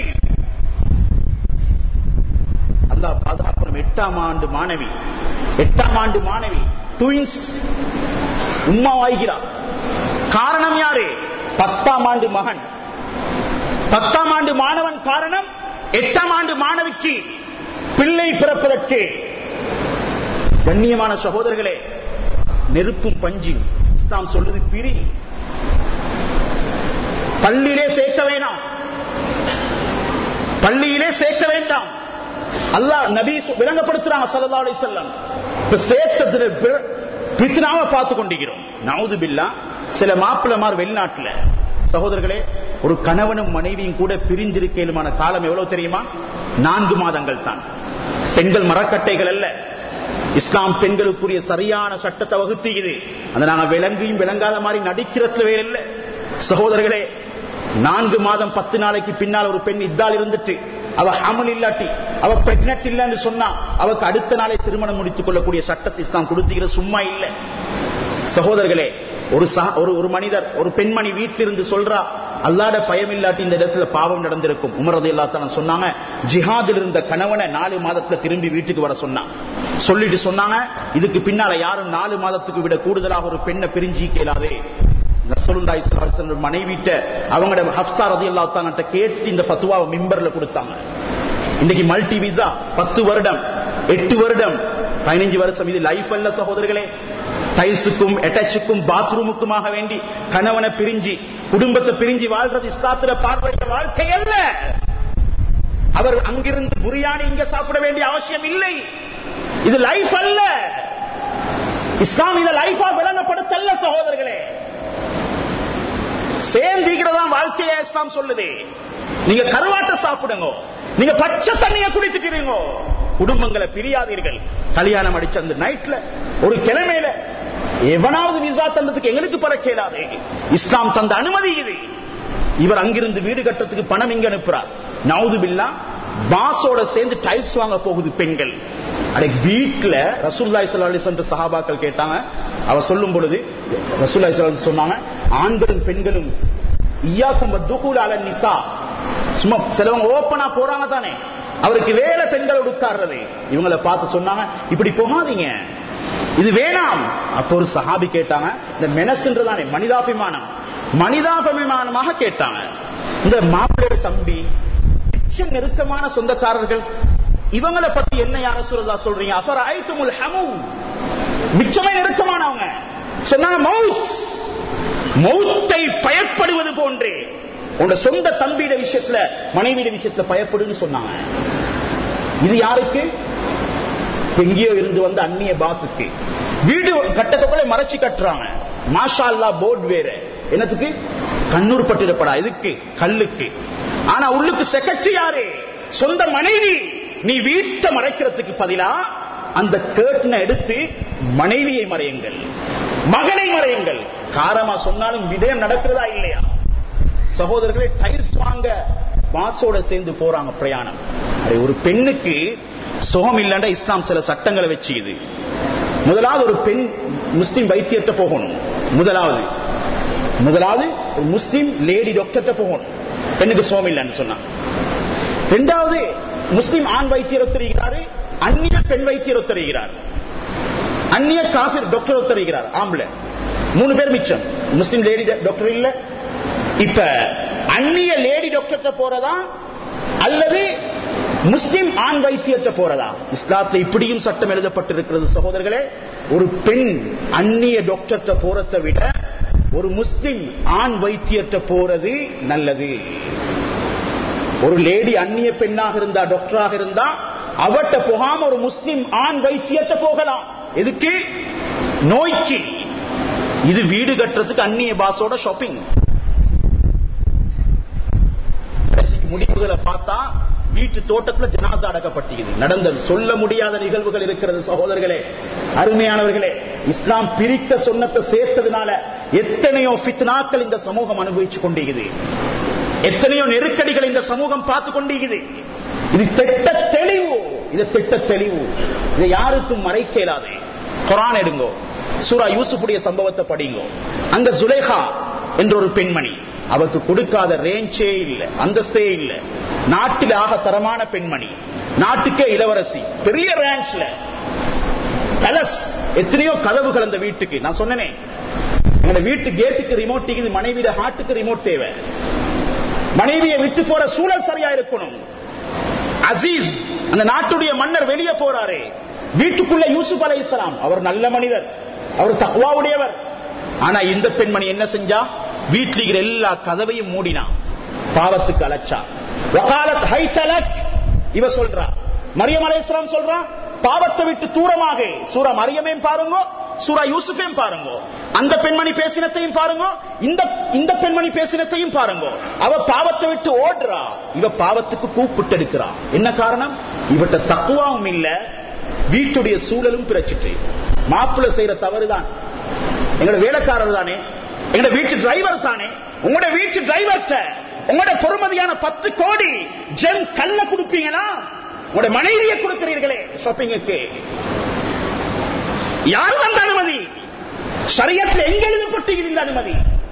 அல்லாஹ் பாதுகாப்பு எட்டாம் ஆண்டு மாணவி எட்டாம் ஆண்டு மாணவி ட்வின்ஸ் உம்மா வாய்கிறார் காரணம் யாரு பத்தாம் ஆண்டு மகன் பத்தாம் ஆண்டு மாணவன் காரணம் எட்டாம் ஆண்டு மாணவிக்கு பிள்ளை பிறப்பதற்கு கண்ணியமான சகோதரர்களே நெருப்பும் பஞ்சும் இஸ்லாம் சொல்லுது பிரி பள்ளியிலே சேர்க்க வேணாம் பள்ளியிலே சேர்க்க வேண்டாம் அல்லாஹ் நபி சொ- விளங்கப்படுத்துறாங்க சல்லல்லாஹு அலைஹி வஸல்லம் இப்ப சேர்த்ததுல பிற- பித்னாவை பார்த்து கொண்டிருக்கிறோம் நவுது பில்லா சில மாப்பிள்ளமார் வெளிநாட்டுல சகோதரர்களே ஒரு கணவனும் மனைவியும் கூட பிரிந்திருக்கலுமான காலம் எவ்வளவு தெரியுமா நான்கு மாதங்கள் தான் பெண்கள் மரக்கட்டைகள் அல்ல இஸ்லாம் பெண்களுக்குரிய சரியான சட்டத்தை வகுத்துகிறது அந்த நாங்க விளங்கியும் விளங்காத மாதிரி நடிக்கிறதுல வேற இல்ல சகோதரர்களே நான்கு மாதம் பத்து நாளைக்கு பின்னால் ஒரு பெண் இத்தால் இருந்துட்டு அவ ஹமல் இல்லாட்டி அவ பிரெக்னட் இல்லன்னு சொன்னா அவக்கு அடுத்த நாளே திருமணம் முடித்துக் கொள்ளக்கூடிய சட்டத்தை இஸ்லாம் கொடுத்துக்கிற சும்மா இல்ல சகோதரர்களே ஒரு சக- ஒரு ஒரு மனிதர் ஒரு பெண்மணி வீட்டிலிருந்து சொல்றா அல்லாட பயம் இல்லாட்டி இந்த இடத்துல பாவம் நடந்திருக்கும் உமரது இல்லாத்தன சொன்னாங்க ஜிஹாதில் இருந்த கணவனை நாலு மாதத்துல திரும்பி வீட்டுக்கு வர சொன்னான் சொல்லிட்டு சொன்னாங்க இதுக்கு பின்னால யாரும் நாலு மாதத்துக்கு விட கூடுதலாக ஒரு பெண்ணை பிரிஞ்சு கேளாதே ரசூலுல்லாஹி ஸல்லல்லாஹு அலைஹி வஸல்லம் மனைவிட்ட அவங்களோட ஹப்ஸா ரலியல்லாஹு தஆலா கேட்டு இந்த ஃபத்வாவை மிம்பர்ல கொடுத்தாங்க இன்னைக்கு மல்டி விசா பத்து வருடம் எட்டு வருடம் பதினஞ்சு வருஷம் இது லைஃப் அல்ல சகோதரர்களே டைல்ஸுக்கும் அட்டாச்சுக்கும் பாத்ரூமுக்குமாக வேண்டி கணவனை பிரிஞ்சு குடும்பத்தை பிரிஞ்சு வாழ்றது இஸ்லாத்துல பார்வையிட வாழ்க்கை அல்ல அவர் அங்கிருந்து புரியாணி இங்க சாப்பிட வேண்டிய அவசியம் இல்லை இது லைஃப் அல்ல இஸ்லாம் இதை லைஃபா விளங்கப்படுத்தல்ல சகோதரர்களே சேர்ந்திக்கிறதா வாழ்க்கையை இஸ்லாம் சொல்லுது நீங்க கருவாட்ட சாப்பிடுங்க நீங்க பச்சை தண்ணிய குடிச்சிட்டீங்க குடும்பங்களை பிரியாதீர்கள் கல்யாணம் அடிச்ச அந்த நைட்ல ஒரு கிழமையில எவனாவது விசா தந்ததுக்கு எங்களுக்கு பறக்கேடாது இஸ்லாம் தந்த அனுமதி இது இவர் அங்கிருந்து வீடு கட்டத்துக்கு பணம் இங்க அனுப்புறார் நவுது பில்லா பாஸோட சேர்ந்து டைல்ஸ் வாங்க போகுது பெண்கள் அடே வீட்டுல ரசூல்லாய் சல்லி சென்ற சஹாபாக்கள் கேட்டாங்க அவ சொல்லும் பொழுது ரசூல்லாய் சல்லி சொன்னாங்க ஆண்களும் பெண்களும் ஈயாக்கும் துகுல் அல நிசா சும்மா சிலவங்க ஓப்பனா போறாங்க தானே அவருக்கு வேலை பெண்களோடு உட்கார்றது இவங்களை பார்த்து சொன்னாங்க இப்படி போகாதீங்க இது வேணாம் அப்போ ஒரு சஹாபி கேட்டாங்க இந்த மெனஸ்ன்றதானே மனிதாபிமானம் மனிதாபிமானமாக கேட்டாங்க இந்த மாப்பிள்ளையோட தம்பி மிச்சம் நெருக்கமான சொந்தக்காரர்கள் இவங்களை பத்தி என்ன யார சொல்றதா சொல்றீங்க அஃபர் ஆயித்துமுல் ஹமு மிச்சமே நெருக்கமானவங்க சொன்னாங்க மவுத் மௌத்தை பயப்படுவது போன்றே உங்க சொந்த தம்பியிட விஷயத்துல மனைவியிட விஷயத்துல பயப்படுன்னு சொன்னாங்க இது யாருக்கு எங்கேயோ இருந்து வந்த அந்நிய பாசுக்கு வீடு கட்டத்துக்குள்ள மறைச்சு கட்டுறாங்க மாஷா அல்லா போர்டு வேற என்னத்துக்கு கண்ணூர் பட்டிடப்படா இதுக்கு கல்லுக்கு ஆனா உள்ளுக்கு செக்ரட்டரி யாரு சொந்த மனைவி நீ வீட்டை மறைக்கிறதுக்கு பதிலா அந்த கேட்டனை எடுத்து மனைவியை மறையுங்கள் மகனை மறையுங்கள் காரமா சொன்னாலும் விடயம் நடக்கிறதா இல்லையா சகோதரர்களே டைல்ஸ் வாங்க பாசோட சேர்ந்து போறாங்க பிரயாணம் அது ஒரு பெண்ணுக்கு சுகம் இல்லைன்னா இஸ்லாம் சில சட்டங்களை வச்சுக்குது முதலாவது ஒரு பெண் முஸ்லிம் வைத்தியர்கிட்ட போகணும் முதலாவது முதலாவது ஒரு முஸ்லிம் லேடி டாக்டர்கிட்ட போகணும் பெண்ணுக்கு சுகம் இல்லைன்னு சொன்னா ரெண்டாவது முஸ்லிம் ஆண் வைத்தியர் ஒத்தரிகிறாரு அந்நிய பெண் வைத்தியர் ஒத்தரிகிறார் அந்நிய காபிர் டாக்டர் ஒத்தரிகிறார் ஆம்பளை மூணு பேர் மிச்சம் முஸ்லிம் லேடி டாக்டர் இல்ல இப்ப அந்நிய லேடி டாக்டர் போறதா அல்லது முஸ்லிம் ஆண் வைத்தியற்ற போறதா இஸ்லாத்துல இப்படியும் சட்டம் எழுதப்பட்டிருக்கிறது சகோதரர்களே ஒரு பெண் அந்நிய டாக்டர் போறதை விட ஒரு முஸ்லிம் ஆண் வைத்தியற்ற போறது நல்லது ஒரு லேடி அந்நிய பெண்ணாக இருந்தா டாக்டராக இருந்தா அவட்ட போகாம ஒரு முஸ்லிம் ஆண் வைத்தியற்ற போகலாம் எதுக்கு நோய்க்கு இது வீடு கட்டுறதுக்கு அந்நிய பாசோட ஷாப்பிங் முடிவுகளை பார்த்தா வீட்டு தோட்டத்தில் ஜனாசா அடக்கப்பட்டது நடந்தது சொல்ல முடியாத நிகழ்வுகள் இருக்கிறது சகோதரர்களே அருமையானவர்களே இஸ்லாம் பிரிக்க சொன்னத்தை சேர்த்ததுனால எத்தனையோ பித்னாக்கள் இந்த சமூகம் அனுபவிச்சு கொண்டிருக்குது எத்தனையோ நெருக்கடிகள் இந்த சமூகம் பார்த்து கொண்டிருக்குது இது திட்ட தெளிவு இது திட்ட தெளிவு இதை யாருக்கும் மறைக்க இயலாது குரான் எடுங்கோ சூரா யூசுஃபுடைய சம்பவத்தை படிங்கோ அங்க சுலேஹா என்ற ஒரு பெண்மணி அவருக்கு கொடுக்காத ரேஞ்சே இல்ல அந்தஸ்தே இல்ல நாட்டில் ஆக தரமான பெண்மணி நாட்டுக்கே இளவரசி பெரிய ரேஞ்ச்ல பேலஸ் எத்தனையோ கதவுகள் அந்த வீட்டுக்கு நான் சொன்னேனே எங்க வீட்டு கேட்டுக்கு ரிமோட் இது மனைவியோட ஹார்ட்டுக்கு ரிமோட் தேவை மனைவியை விட்டு போற சூழல் சரியா இருக்கணும் அசீஸ் அந்த நாட்டுடைய மன்னர் வெளியே போறாரு வீட்டுக்குள்ள யூசுப் அலை இஸ்லாம் அவர் நல்ல மனிதர் அவர் தக்வாவுடையவர் ஆனா இந்த பெண்மணி என்ன செஞ்சா வீட்டில் இருக்கிற எல்லா கதவையும் மூடினா பாவத்துக்கு அலைச்சா வகாலத் ஹை தலக் இவ சொல்றா மரியம் அலை இஸ்லாம் சொல்றா பாவத்தை விட்டு தூரமாக சூரா மரியமையும் பாருங்க சூரா யூசுஃபையும் பாருங்க அந்த பெண்மணி பேசினத்தையும் பாருங்க இந்த இந்த பெண்மணி பேசினத்தையும் பாருங்க அவ பாவத்தை விட்டு ஓடுறா இவ பாவத்துக்கு கூப்பிட்டு எடுக்கிறா என்ன காரணம் இவட்ட தக்குவாவும் இல்ல வீட்டுடைய சூழலும் பிரச்சிட்டு மாப்பிள்ள செய்யற தவறுதான் எங்களோட வேலைக்காரர் தானே எங்களோட வீட்டு டிரைவர் தானே உங்களோட வீட்டு டிரைவர்ட்ட உங்களோட பொறுமதியான பத்து கோடி ஜென் கல்ல கொடுப்பீங்களா உங்களோட மனைவியை கொடுக்கிறீர்களே ஷாப்பிங்குக்கு யார் அந்த அனுமதி சரியத்தில் எங்க எழுதப்பட்டீங்க இந்த அனுமதி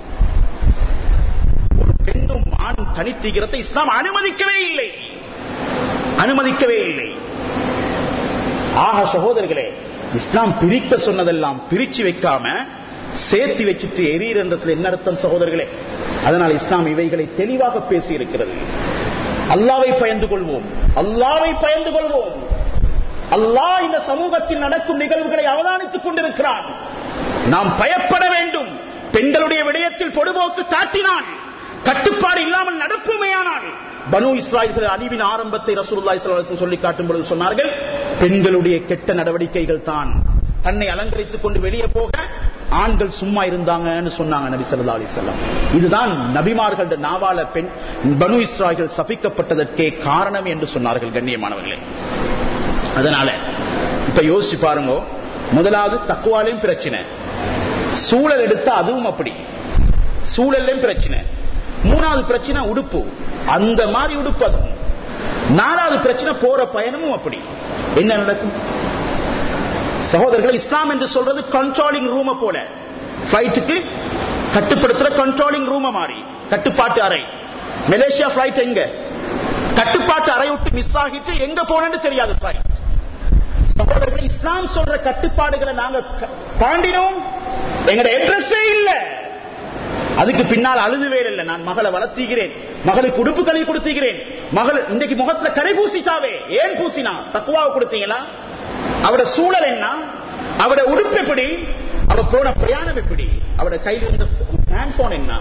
ஒரு பெண்ணும் ஆணும் தனித்தீகிறதை இஸ்லாம் அனுமதிக்கவே இல்லை அனுமதிக்கவே இல்லை ஆக சகோதரர்களே இஸ்லாம் பிரிக்க சொன்னதெல்லாம் பிரிச்சு வைக்காம சேர்த்து வச்சுட்டு எரியன்றதுல என்ன அர்த்தம் சகோதரர்களே அதனால் இஸ்லாம் இவைகளை தெளிவாக பேசி இருக்கிறது அல்லாவை பயந்து கொள்வோம் அல்லாவை பயந்து கொள்வோம் அல்லாஹ் இந்த சமூகத்தில் நடக்கும் நிகழ்வுகளை அவதானித்துக் கொண்டிருக்கிறான் நாம் பயப்பட வேண்டும் பெண்களுடைய விடயத்தில் பொடுபோக்கு காட்டினான் கட்டுப்பாடு இல்லாமல் நடப்புமையானால் பனு இஸ்ராயல்கள் அழிவின் ஆரம்பத்தை ரசூலுல்லாஹி ஸல்லல்லாஹு அலைஹி சொல்லி காட்டும் பொழுது சொன்னார்கள் பெண்களுடைய கெட்ட நடவடிக்கைகள் தான் தன்னை அலங்கரித்துக் கொண்டு வெளியே போக ஆண்கள் சும்மா இருந்தாங்கன்னு சொன்னாங்க நபி ஸல்லல்லாஹு அலைஹி வஸல்லம் இதுதான் நபிமார்கள்ட நாவால பெண் பனு இஸ்ராயல்கள் சபிக்கப்பட்டதற்கே காரணம் என்று சொன்னார்கள் கண்ணியமானவர்களே அதனால இப்ப யோசிச்சு பாருங்க முதலாவது தக்குவாலையும் பிரச்சனை சூழல் எடுத்தா அதுவும் அப்படி சூழல்லையும் பிரச்சனை மூணாவது பிரச்சனை உடுப்பு அந்த மாதிரி உடுப்பு அதுவும் நாலாவது பிரச்சனை போற பயணமும் அப்படி என்ன நடக்கும் சகோதரர்கள் இஸ்லாம் என்று சொல்றது கண்ட்ரோலிங் ரூம போல பிளைட்டுக்கு கட்டுப்படுத்துற கண்ட்ரோலிங் ரூம மாறி கட்டுப்பாட்டு அறை மலேசியா பிளைட் எங்க கட்டுப்பாட்டு அறை விட்டு மிஸ் ஆகிட்டு எங்க போனேன்னு தெரியாது பிளைட் சகோதரர்களே இஸ்லாம் சொல்ற கட்டுப்பாடுகளை நாங்க க- தாண்டினோம் எங்கட அட்ரஸே இல்ல அதுக்கு பின்னால் அழுதுவே இல்லை நான் மகளை வளர்த்திக்கிறேன் மகளுக்கு உடுப்பு கழுவி கொடுத்துகிறேன் மகள் இன்னைக்கு முகத்துல கரை பூசிட்டாவே ஏன் பூசினா தக்குவாவை கொடுத்தீங்களா அவட சூழல் என்ன அவட உடுப்பு எப்படி அவ போன பிரயாணம் எப்படி அவட கையில் இருந்த ஹேண்ட் போன் என்ன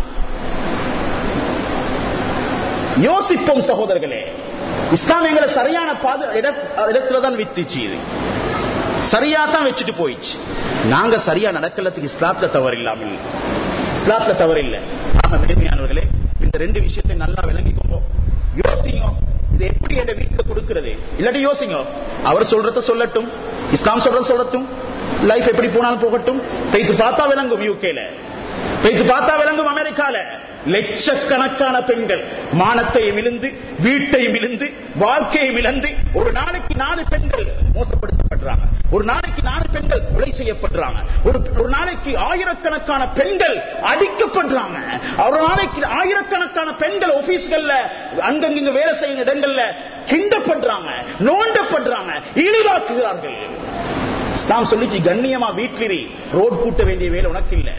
யோசிப்போம் சகோதரர்களே இஸ்லாம் எங்களை சரியான பாத இடத்துல தான் வித்துச்சு இது சரியா தான் வச்சுட்டு போயிடுச்சு நாங்க சரியா நடக்கலத்துக்கு இஸ்லாத்துல தவறு இல்லாமல் இஸ்லாத்துல தவறு இல்லை ஆக விடுமையானவர்களே இந்த ரெண்டு விஷயத்தை நல்லா விளங்கிக்கோங்க யோசிங்க இது எப்படி என் வீட்டுல கொடுக்கிறது இல்லாட்டி யோசிங்க அவர் சொல்றத சொல்லட்டும் இஸ்லாம் சொல்றத சொல்லட்டும் லைஃப் எப்படி போனாலும் போகட்டும் பெய்து பார்த்தா விளங்கும் யூகேல பெய்து பார்த்தா விளங்கும் அமெரிக்கால லட்சக்கணக்கான பெண்கள் மானத்தையும் இழந்து வீட்டையும் இழந்து வாழ்க்கையும் இழந்து ஒரு நாளைக்கு நாலு பெண்கள் மோசப்படுத்தப்படுறாங்க ஒரு நாளைக்கு நாலு பெண்கள் கொலை செய்யப்படுறாங்க ஒரு ஒரு நாளைக்கு ஆயிரக்கணக்கான பெண்கள் அடிக்கப்படுறாங்க ஒரு நாளைக்கு ஆயிரக்கணக்கான பெண்கள் ஆபீஸ்கள்ல அங்கங்க வேலை செய்யும் இடங்கள்ல கிண்டப்படுறாங்க நோண்டப்படுறாங்க இழிவாக்குகிறார்கள் இஸ்லாம் சொல்லிச்சு கண்ணியமா வீட்டிலிரி ரோட் கூட்ட வேண்டிய வேலை உனக்கு இல்லை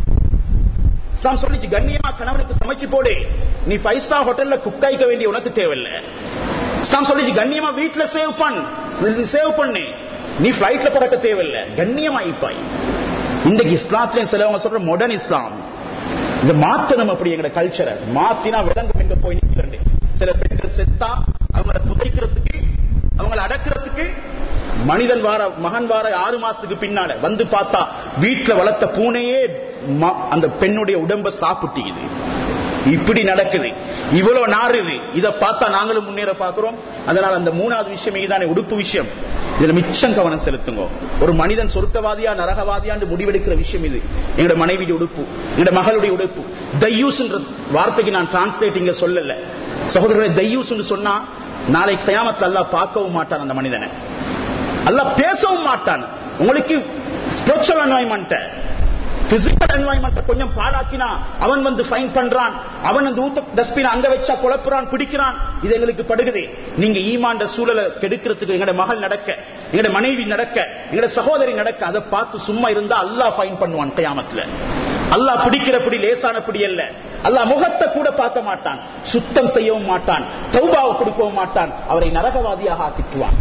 இஸ்லாம் சொல்லிச்சு கண்ணியமா கணவனுக்கு சமைச்சு போடு நீ ஃபைவ் ஸ்டார் ஹோட்டல்ல குக் ஆயிக்க வேண்டிய உனக்கு தேவையில்லை இஸ்லாம் சொல்லிச்சு கண்ணியமா வீட்டுல சேவ் பண்ணு சேவ் பண்ணு நீ பிளைட்ல பறக்க தேவையில்லை கண்ணியமா இருப்பாய் இன்றைக்கு இஸ்லாத்துலயும் சிலவங்க சொல்ற மாடர்ன் இஸ்லாம் இதை மாத்தணும் அப்படி எங்க கல்ச்சரை மாத்தினா விளங்கும் எங்க போய் நிக்கிறது சில பெண்கள் செத்தா அவங்கள புதைக்கிறதுக்கு அவங்கள அடக்கிறதுக்கு மனிதன் வார மகன் வார ஆறு மாசத்துக்கு பின்னால வந்து பார்த்தா வீட்டுல வளர்த்த பூனையே ம- அந்த பெண்ணுடைய உடம்ப சாப்பிட்டுக்குது இப்படி நடக்குது இவ்வளவு நாறுது இதை பார்த்தா நாங்களும் முன்னேற பார்க்கிறோம் அதனால அந்த மூணாவது விஷயம் இதுதானே உடுப்பு விஷயம் இதுல மிச்சம் கவனம் செலுத்துங்க ஒரு மனிதன் சொர்க்கவாதியா நரகவாதியான்னு முடிவெடுக்கிற விஷயம் இது எங்களோட மனைவியுடைய உடுப்பு எங்களோட மகளுடைய உடுப்பு தையூஸ்ன்ற வார்த்தைக்கு நான் டிரான்ஸ்லேட்டிங்க சொல்லல சகோதரர்களை தையூஸ் சொன்னா நாளை கயாமத்தில் அல்லாஹ் பார்க்கவும் மாட்டான் அந்த மனிதனை அல்லாஹ் பேசவும் மாட்டான் உங்களுக்கு ஸ்பிரிச்சுவல் என்வாய்மெண்ட் பிசிக்கல் என்வாய்மெண்ட் கொஞ்சம் பாழாக்கினா அவன் வந்து ஃபைன் பண்றான் அவன் அந்த ஊத்த டஸ்ட்பின் அங்க வச்சா குழப்புறான் பிடிக்கிறான் இது எங்களுக்கு படுகுது நீங்க ஈமாண்ட சூழலை கெடுக்கிறதுக்கு எங்கட மகள் நடக்க எங்கட மனைவி நடக்க எங்கட சகோதரி நடக்க அதை பார்த்து சும்மா இருந்தா அல்லாஹ் ஃபைன் பண்ணுவான் கயாமத்துல அல்லாஹ் பிடிக்கிறபடி லேசானபடி அல்ல அல்லாஹ் முகத்தை கூட பார்க்க மாட்டான் சுத்தம் செய்யவும் மாட்டான் தௌபாவை கொடுக்கவும் மாட்டான் அவரை நரகவாதியாக ஆக்கிட்டுவான்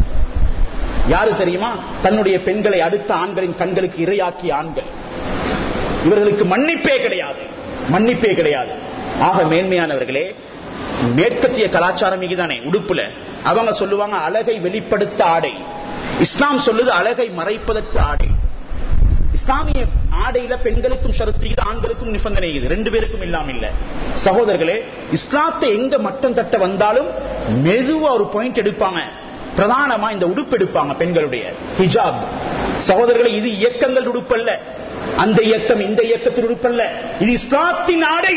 யாரு தெரியுமா தன்னுடைய பெண்களை அடுத்த ஆண்களின் கண்களுக்கு இரையாக்கிய ஆண்கள் இவர்களுக்கு மன்னிப்பே கிடையாது மன்னிப்பே கிடையாது ஆக மேன்மையானவர்களே மேற்கத்திய கலாச்சாரம் இதுதானே உடுப்புல அவங்க சொல்லுவாங்க அழகை வெளிப்படுத்த ஆடை இஸ்லாம் சொல்லுது அழகை மறைப்பதற்கு ஆடை இஸ்லாமிய ஆடையில பெண்களுக்கும் ஷரத்து இது ஆண்களுக்கும் நிபந்தனை இது ரெண்டு பேருக்கும் இல்லாம இல்ல சகோதரர்களே இஸ்லாத்தை எங்க மட்டம் தட்ட வந்தாலும் மெதுவா ஒரு பாயிண்ட் எடுப்பாங்க பிரதானமா இந்த உடுப்பு எடுப்பாங்க பெண்களுடைய ஹிஜாப் சகோதரர்களே இது இயக்கங்கள் உடுப்பல்ல அந்த இயக்கம் இந்த இயக்கத்தின் உடுப்பல்ல இது இஸ்லாத்தின் ஆடை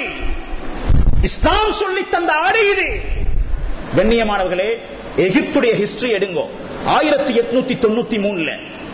இஸ்லாம் சொல்லி தந்த ஆடை இது கண்ணியமானவர்களே எகிப்துடைய ஹிஸ்டரி எடுங்கோ ஆயிரத்தி எட்நூத்தி தொண்ணூத்தி மூணுல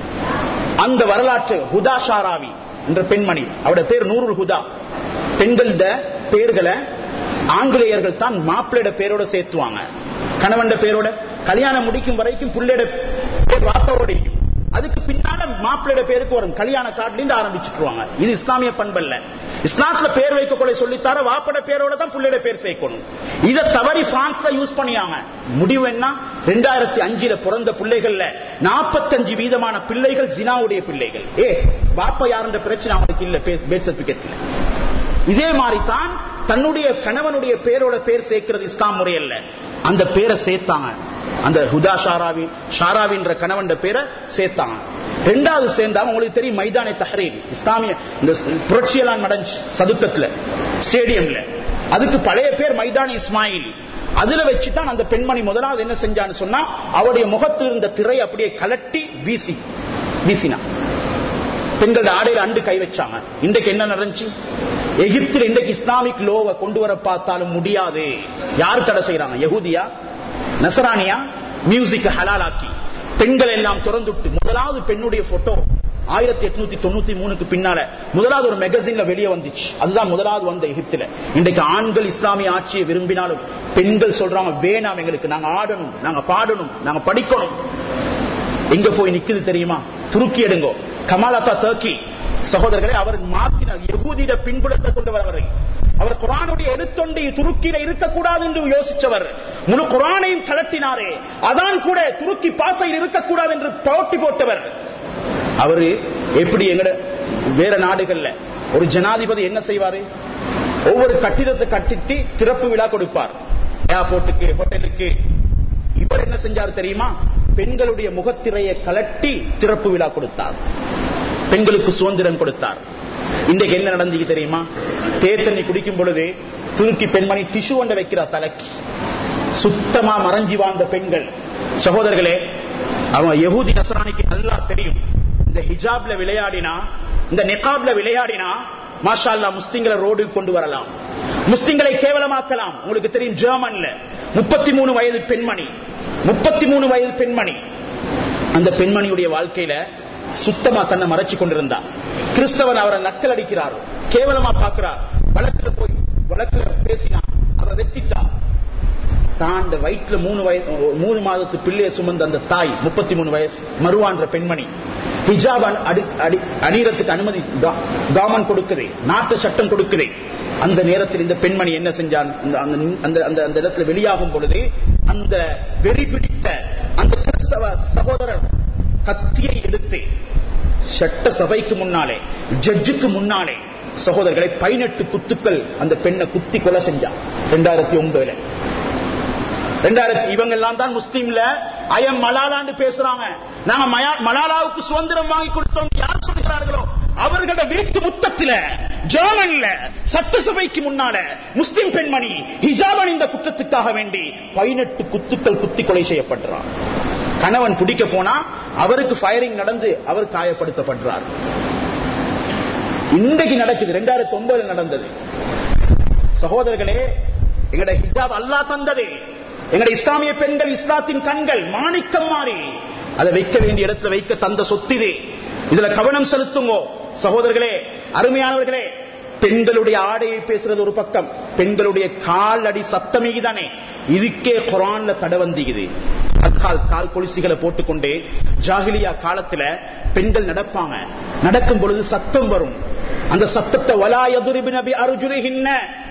அந்த வரலாற்று ஹுதா ஷாராவி என்ற பெண்மணி அவருடைய பேர் நூருல் ஹுதா பெண்களோட பேர்களை ஆங்கிலேயர்கள் தான் மாப்பிள்ளையோட பேரோட சேர்த்துவாங்க கணவன் பேரோட கல்யாணம் முடிக்கும் வரைக்கும் புள்ளையோட பேர் வாப்பாவோட இருக்கும். அதுக்கு பின்னால மாப்பிள்ளையோட பேருக்கு வரும் கல்யாண கார்டுல இருந்து ஆரம்பிச்சுட்டுருவாங்க இது இஸ்லாமிய பண்பல்ல இஸ்லாத்துல பேர் வைக்க கொள்ள சொல்லித்தார வாப்பட பேரோட தான் புள்ளையோட பேர் சேர்க்கணும் இதை தவறி பிரான்ஸ்ல யூஸ் பண்ணியாங்க முடிவு என்ன ரெண்டாயிரத்தி அஞ்சுல பிறந்த பிள்ளைகள்ல நாற்பத்தஞ்சு வீதமான பிள்ளைகள் ஜினாவுடைய பிள்ளைகள் ஏ வாப்பா யாருன்ற பிரச்சனை அவனுக்கு இல்ல பேர் சர்டிபிகேட்ல இதே மாதிரி தான் தன்னுடைய கணவனுடைய பேரோட பேர் சேர்க்கிறது இஸ்லாம் முறை அல்ல அந்த பேரை சேர்த்தாங்க அந்த ஹுதா ஷாராவி ஷாராவின்ற கணவன் பேரை சேர்த்தாங்க ரெண்டாவது சேர்ந்தாங்க உங்களுக்கு தெரியும் மைதானே தஹரீர் இஸ்லாமிய இந்த புரட்சியெல்லாம் நடந்துச்சு சதுக்கத்துல ஸ்டேடியம்ல அதுக்கு பழைய பேர் மைதானி இஸ்மாயில் அதுல வச்சுதான் அந்த பெண்மணி முதலாவது என்ன செஞ்சான்னு சொன்னா அவருடைய முகத்தில் இருந்த திரை அப்படியே கலட்டி வீசி வீசினா பெண்களோட ஆடையில அண்டு கை வச்சாங்க இன்றைக்கு என்ன நடந்துச்சு எகிப்தில் இன்றைக்கு இஸ்லாமிக் லோவை கொண்டு வர பார்த்தாலும் முடியாது யார் தடை செய்யறாங்க யகுதியா நசரானியா மியூசிக் ஹலாலாக்கி பெண்கள் எல்லாம் திறந்துட்டு முதலாவது பெண்ணுடைய போட்டோ ஆயிரத்தி எட்நூத்தி தொண்ணூத்தி மூணுக்கு பின்னால முதலாவது ஒரு மெகசின்ல வெளியே வந்துச்சு அதுதான் முதலாவது வந்த எகிப்துல இன்றைக்கு ஆண்கள் இஸ்லாமிய ஆட்சியை விரும்பினாலும் பெண்கள் சொல்றாங்க வேணாம் எங்களுக்கு நாங்க ஆடணும் நாங்க பாடணும் நாங்க படிக்கணும் எங்க போய் நிக்குது தெரியுமா துருக்கி எடுங்கோ கமாலத்தா தர்க்கி சகோதரர்களே அவர் மாத்தின யகூதியிட பின்புலத்தை கொண்டு வரவரை அவர் குரானுடைய எழுத்தொண்டி துருக்கியில இருக்கக்கூடாது என்று யோசிச்சவர் முழு குரானையும் கலட்டினாரே அதான் கூட துருக்கி பாசையில் இருக்கக்கூடாது என்று போட்டி போட்டவர் அவரு எப்படி எங்கட வேற நாடுகள்ல ஒரு ஜனாதிபதி என்ன செய்வாரு ஒவ்வொரு கட்டிடத்தை கட்டிட்டு திறப்பு விழா கொடுப்பார் ஏர்போர்ட்டுக்கு ஹோட்டலுக்கு இவர் என்ன செஞ்சார் தெரியுமா பெண்களுடைய முகத்திரையை கலட்டி திறப்பு விழா கொடுத்தார் பெண்களுக்கு சுதந்திரம் கொடுத்தார் இன்றைக்கு என்ன நடந்தது தெரியுமா தேர் தண்ணி குடிக்கும் பொழுது துருக்கி பெண்மணி டிஷு கொண்ட வைக்கிறார் தலைக்கு சுத்தமா மறைஞ்சி வாழ்ந்த பெண்கள் சகோதரர்களே அவன் யகூதி நசரானிக்கு நல்லா தெரியும் இந்த ஹிஜாப்ல விளையாடினா இந்த நெகாப்ல விளையாடினா மாஷா அல்லா முஸ்லிம்களை ரோடு கொண்டு வரலாம் முஸ்லிம்களை கேவலமாக்கலாம் உங்களுக்கு தெரியும் ஜெர்மன்ல முப்பத்தி மூணு வயது பெண்மணி முப்பத்தி மூணு வயது பெண்மணி அந்த பெண்மணியுடைய வாழ்க்கையில சுத்தமா தன்னை மறைச்சு கொண்டிருந்தா கிறிஸ்தவன் அவரை நக்கல் அடிக்கிறார் கேவலமா பார்க்கிறார் வழக்குல போய் வழக்குல பேசினான் அவரை வெத்திட்டா தான் அந்த வயிற்றுல மூணு வயசு மூணு மாதத்து பிள்ளையை சுமந்த அந்த தாய் முப்பத்தி மூணு வயசு மறுவான்ற பெண்மணி ஹிஜாப் அணியறதுக்கு அனுமதி கவர்மெண்ட் கொடுக்குது நாட்டு சட்டம் கொடுக்குது அந்த நேரத்தில் இந்த பெண்மணி என்ன செஞ்சான் அந்த அந்த இடத்துல வெளியாகும் பொழுது அந்த வெறி பிடித்த அந்த கிறிஸ்தவ சகோதரர் கத்தியை எடுத்து சட்ட சபைக்கு முன்னாலே ஜட்ஜுக்கு முன்னாலே சகோதரர்களை பதினெட்டு குத்துக்கள் அந்த பெண்ணை குத்தி கொலை செஞ்சான் ரெண்டாயிரத்தி ஒன்பதுல ரெண்டாயிரத்தி இவங்க எல்லாம் தான் முஸ்லீம்ல ஐயம் மலாலான்னு பேசுறாங்க நாங்க மலாலாவுக்கு சுதந்திரம் வாங்கி கொடுத்தோம் யார் சொல்கிறார்களோ அவர்களோட வீட்டு முத்தத்தில ஜெர்மன்ல சட்டசபைக்கு முன்னால முஸ்லிம் பெண்மணி ஹிஜாபன் இந்த குற்றத்துக்காக வேண்டி பதினெட்டு குத்துக்கள் குத்தி கொலை செய்யப்படுறார் கணவன் பிடிக்க போனா அவருக்கு ஃபயரிங் நடந்து அவர் காயப்படுத்தப்படுறார் இன்றைக்கு நடக்குது ரெண்டாயிரத்தி ஒன்பதுல நடந்தது சகோதரர்களே எங்கட ஹிஜாப் அல்லா தந்தது எங்கட இஸ்லாமிய பெண்கள் இஸ்லாத்தின் கண்கள் மாணிக்கம் மாறி அதை வைக்க வேண்டிய இடத்துல வைக்க தந்த சொத்திது இதுல கவனம் செலுத்துங்கோ சகோதரர்களே அருமையானவர்களே பெண்களுடைய ஆடையை பேசுறது ஒரு பக்கம் பெண்களுடைய கால் அடி சத்தமே தானே இதுக்கே குரான்ல தடவந்திக்குது கால் கால் கொலிசிகளை போட்டுக்கொண்டு ஜாகிலியா காலத்துல பெண்கள் நடப்பாங்க நடக்கும் பொழுது சத்தம் வரும் அந்த சத்தத்தை வலா எதுரிபி நபி அருஜுரிகின்ன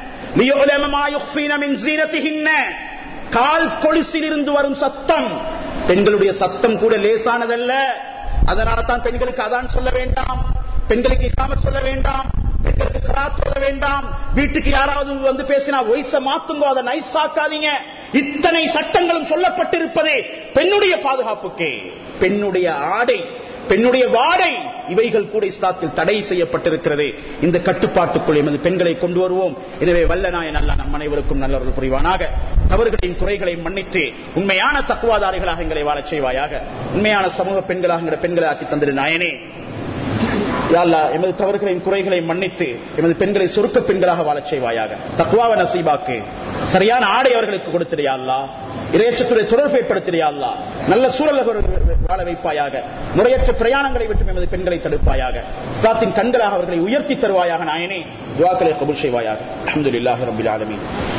கால் கொலிசில் இருந்து வரும் சத்தம் பெண்களுடைய சத்தம் கூட லேசானதல்ல அதனால தான் பெண்களுக்கு அதான் சொல்ல வேண்டாம் பெண்களுக்கு இல்லாம சொல்ல வேண்டாம் பெண்களுக்கு கராத் சொல்ல வேண்டாம் வீட்டுக்கு யாராவது வந்து பேசினா வயச மாத்துங்கோ அதை நைஸ் ஆக்காதீங்க இத்தனை சட்டங்களும் சொல்லப்பட்டிருப்பதே பெண்ணுடைய பாதுகாப்புக்கே பெண்ணுடைய ஆடை பெண்ணுடைய வாடை இவைகள் கூட இஸ்லாத்தில் தடை செய்யப்பட்டிருக்கிறது இந்த கட்டுப்பாட்டுக்குள் எமது பெண்களை கொண்டு வருவோம் எனவே வல்ல நாயன் அல்ல நம் அனைவருக்கும் நல்லவர்கள் புரிவானாக தவறுகளையும் குறைகளையும் மன்னித்து உண்மையான தக்குவாதாரிகளாக எங்களை வாழச் செய்வாயாக உண்மையான சமூக பெண்களாக எங்களை பெண்களை ஆக்கி தந்திரு நாயனே யாழ்லா எமது தவறுகளையும் குறைகளையும் மன்னித்து எமது பெண்களை சொருக்க பெண்களாக வாழச் செய்வாயாக தக்குவாவ நசீபாக்கு சரியான ஆடை அவர்களுக்கு கொடுத்திடையாள்லா இரையச்சத்துடைய தொடர்பு ஏற்படுத்திடையாள்லா நல்ல சூழல் வாழ வைப்பாயாக முறையற்ற பிரயாணங்களை விட்டு எமது பெண்களை தடுப்பாயாக சாத்தின் கண்களாக அவர்களை உயர்த்தி தருவாயாக நாயனே துவாக்களை கபுல் செய்வாயாக அஹமதுல்லாஹி ரபில் ஆலமீன்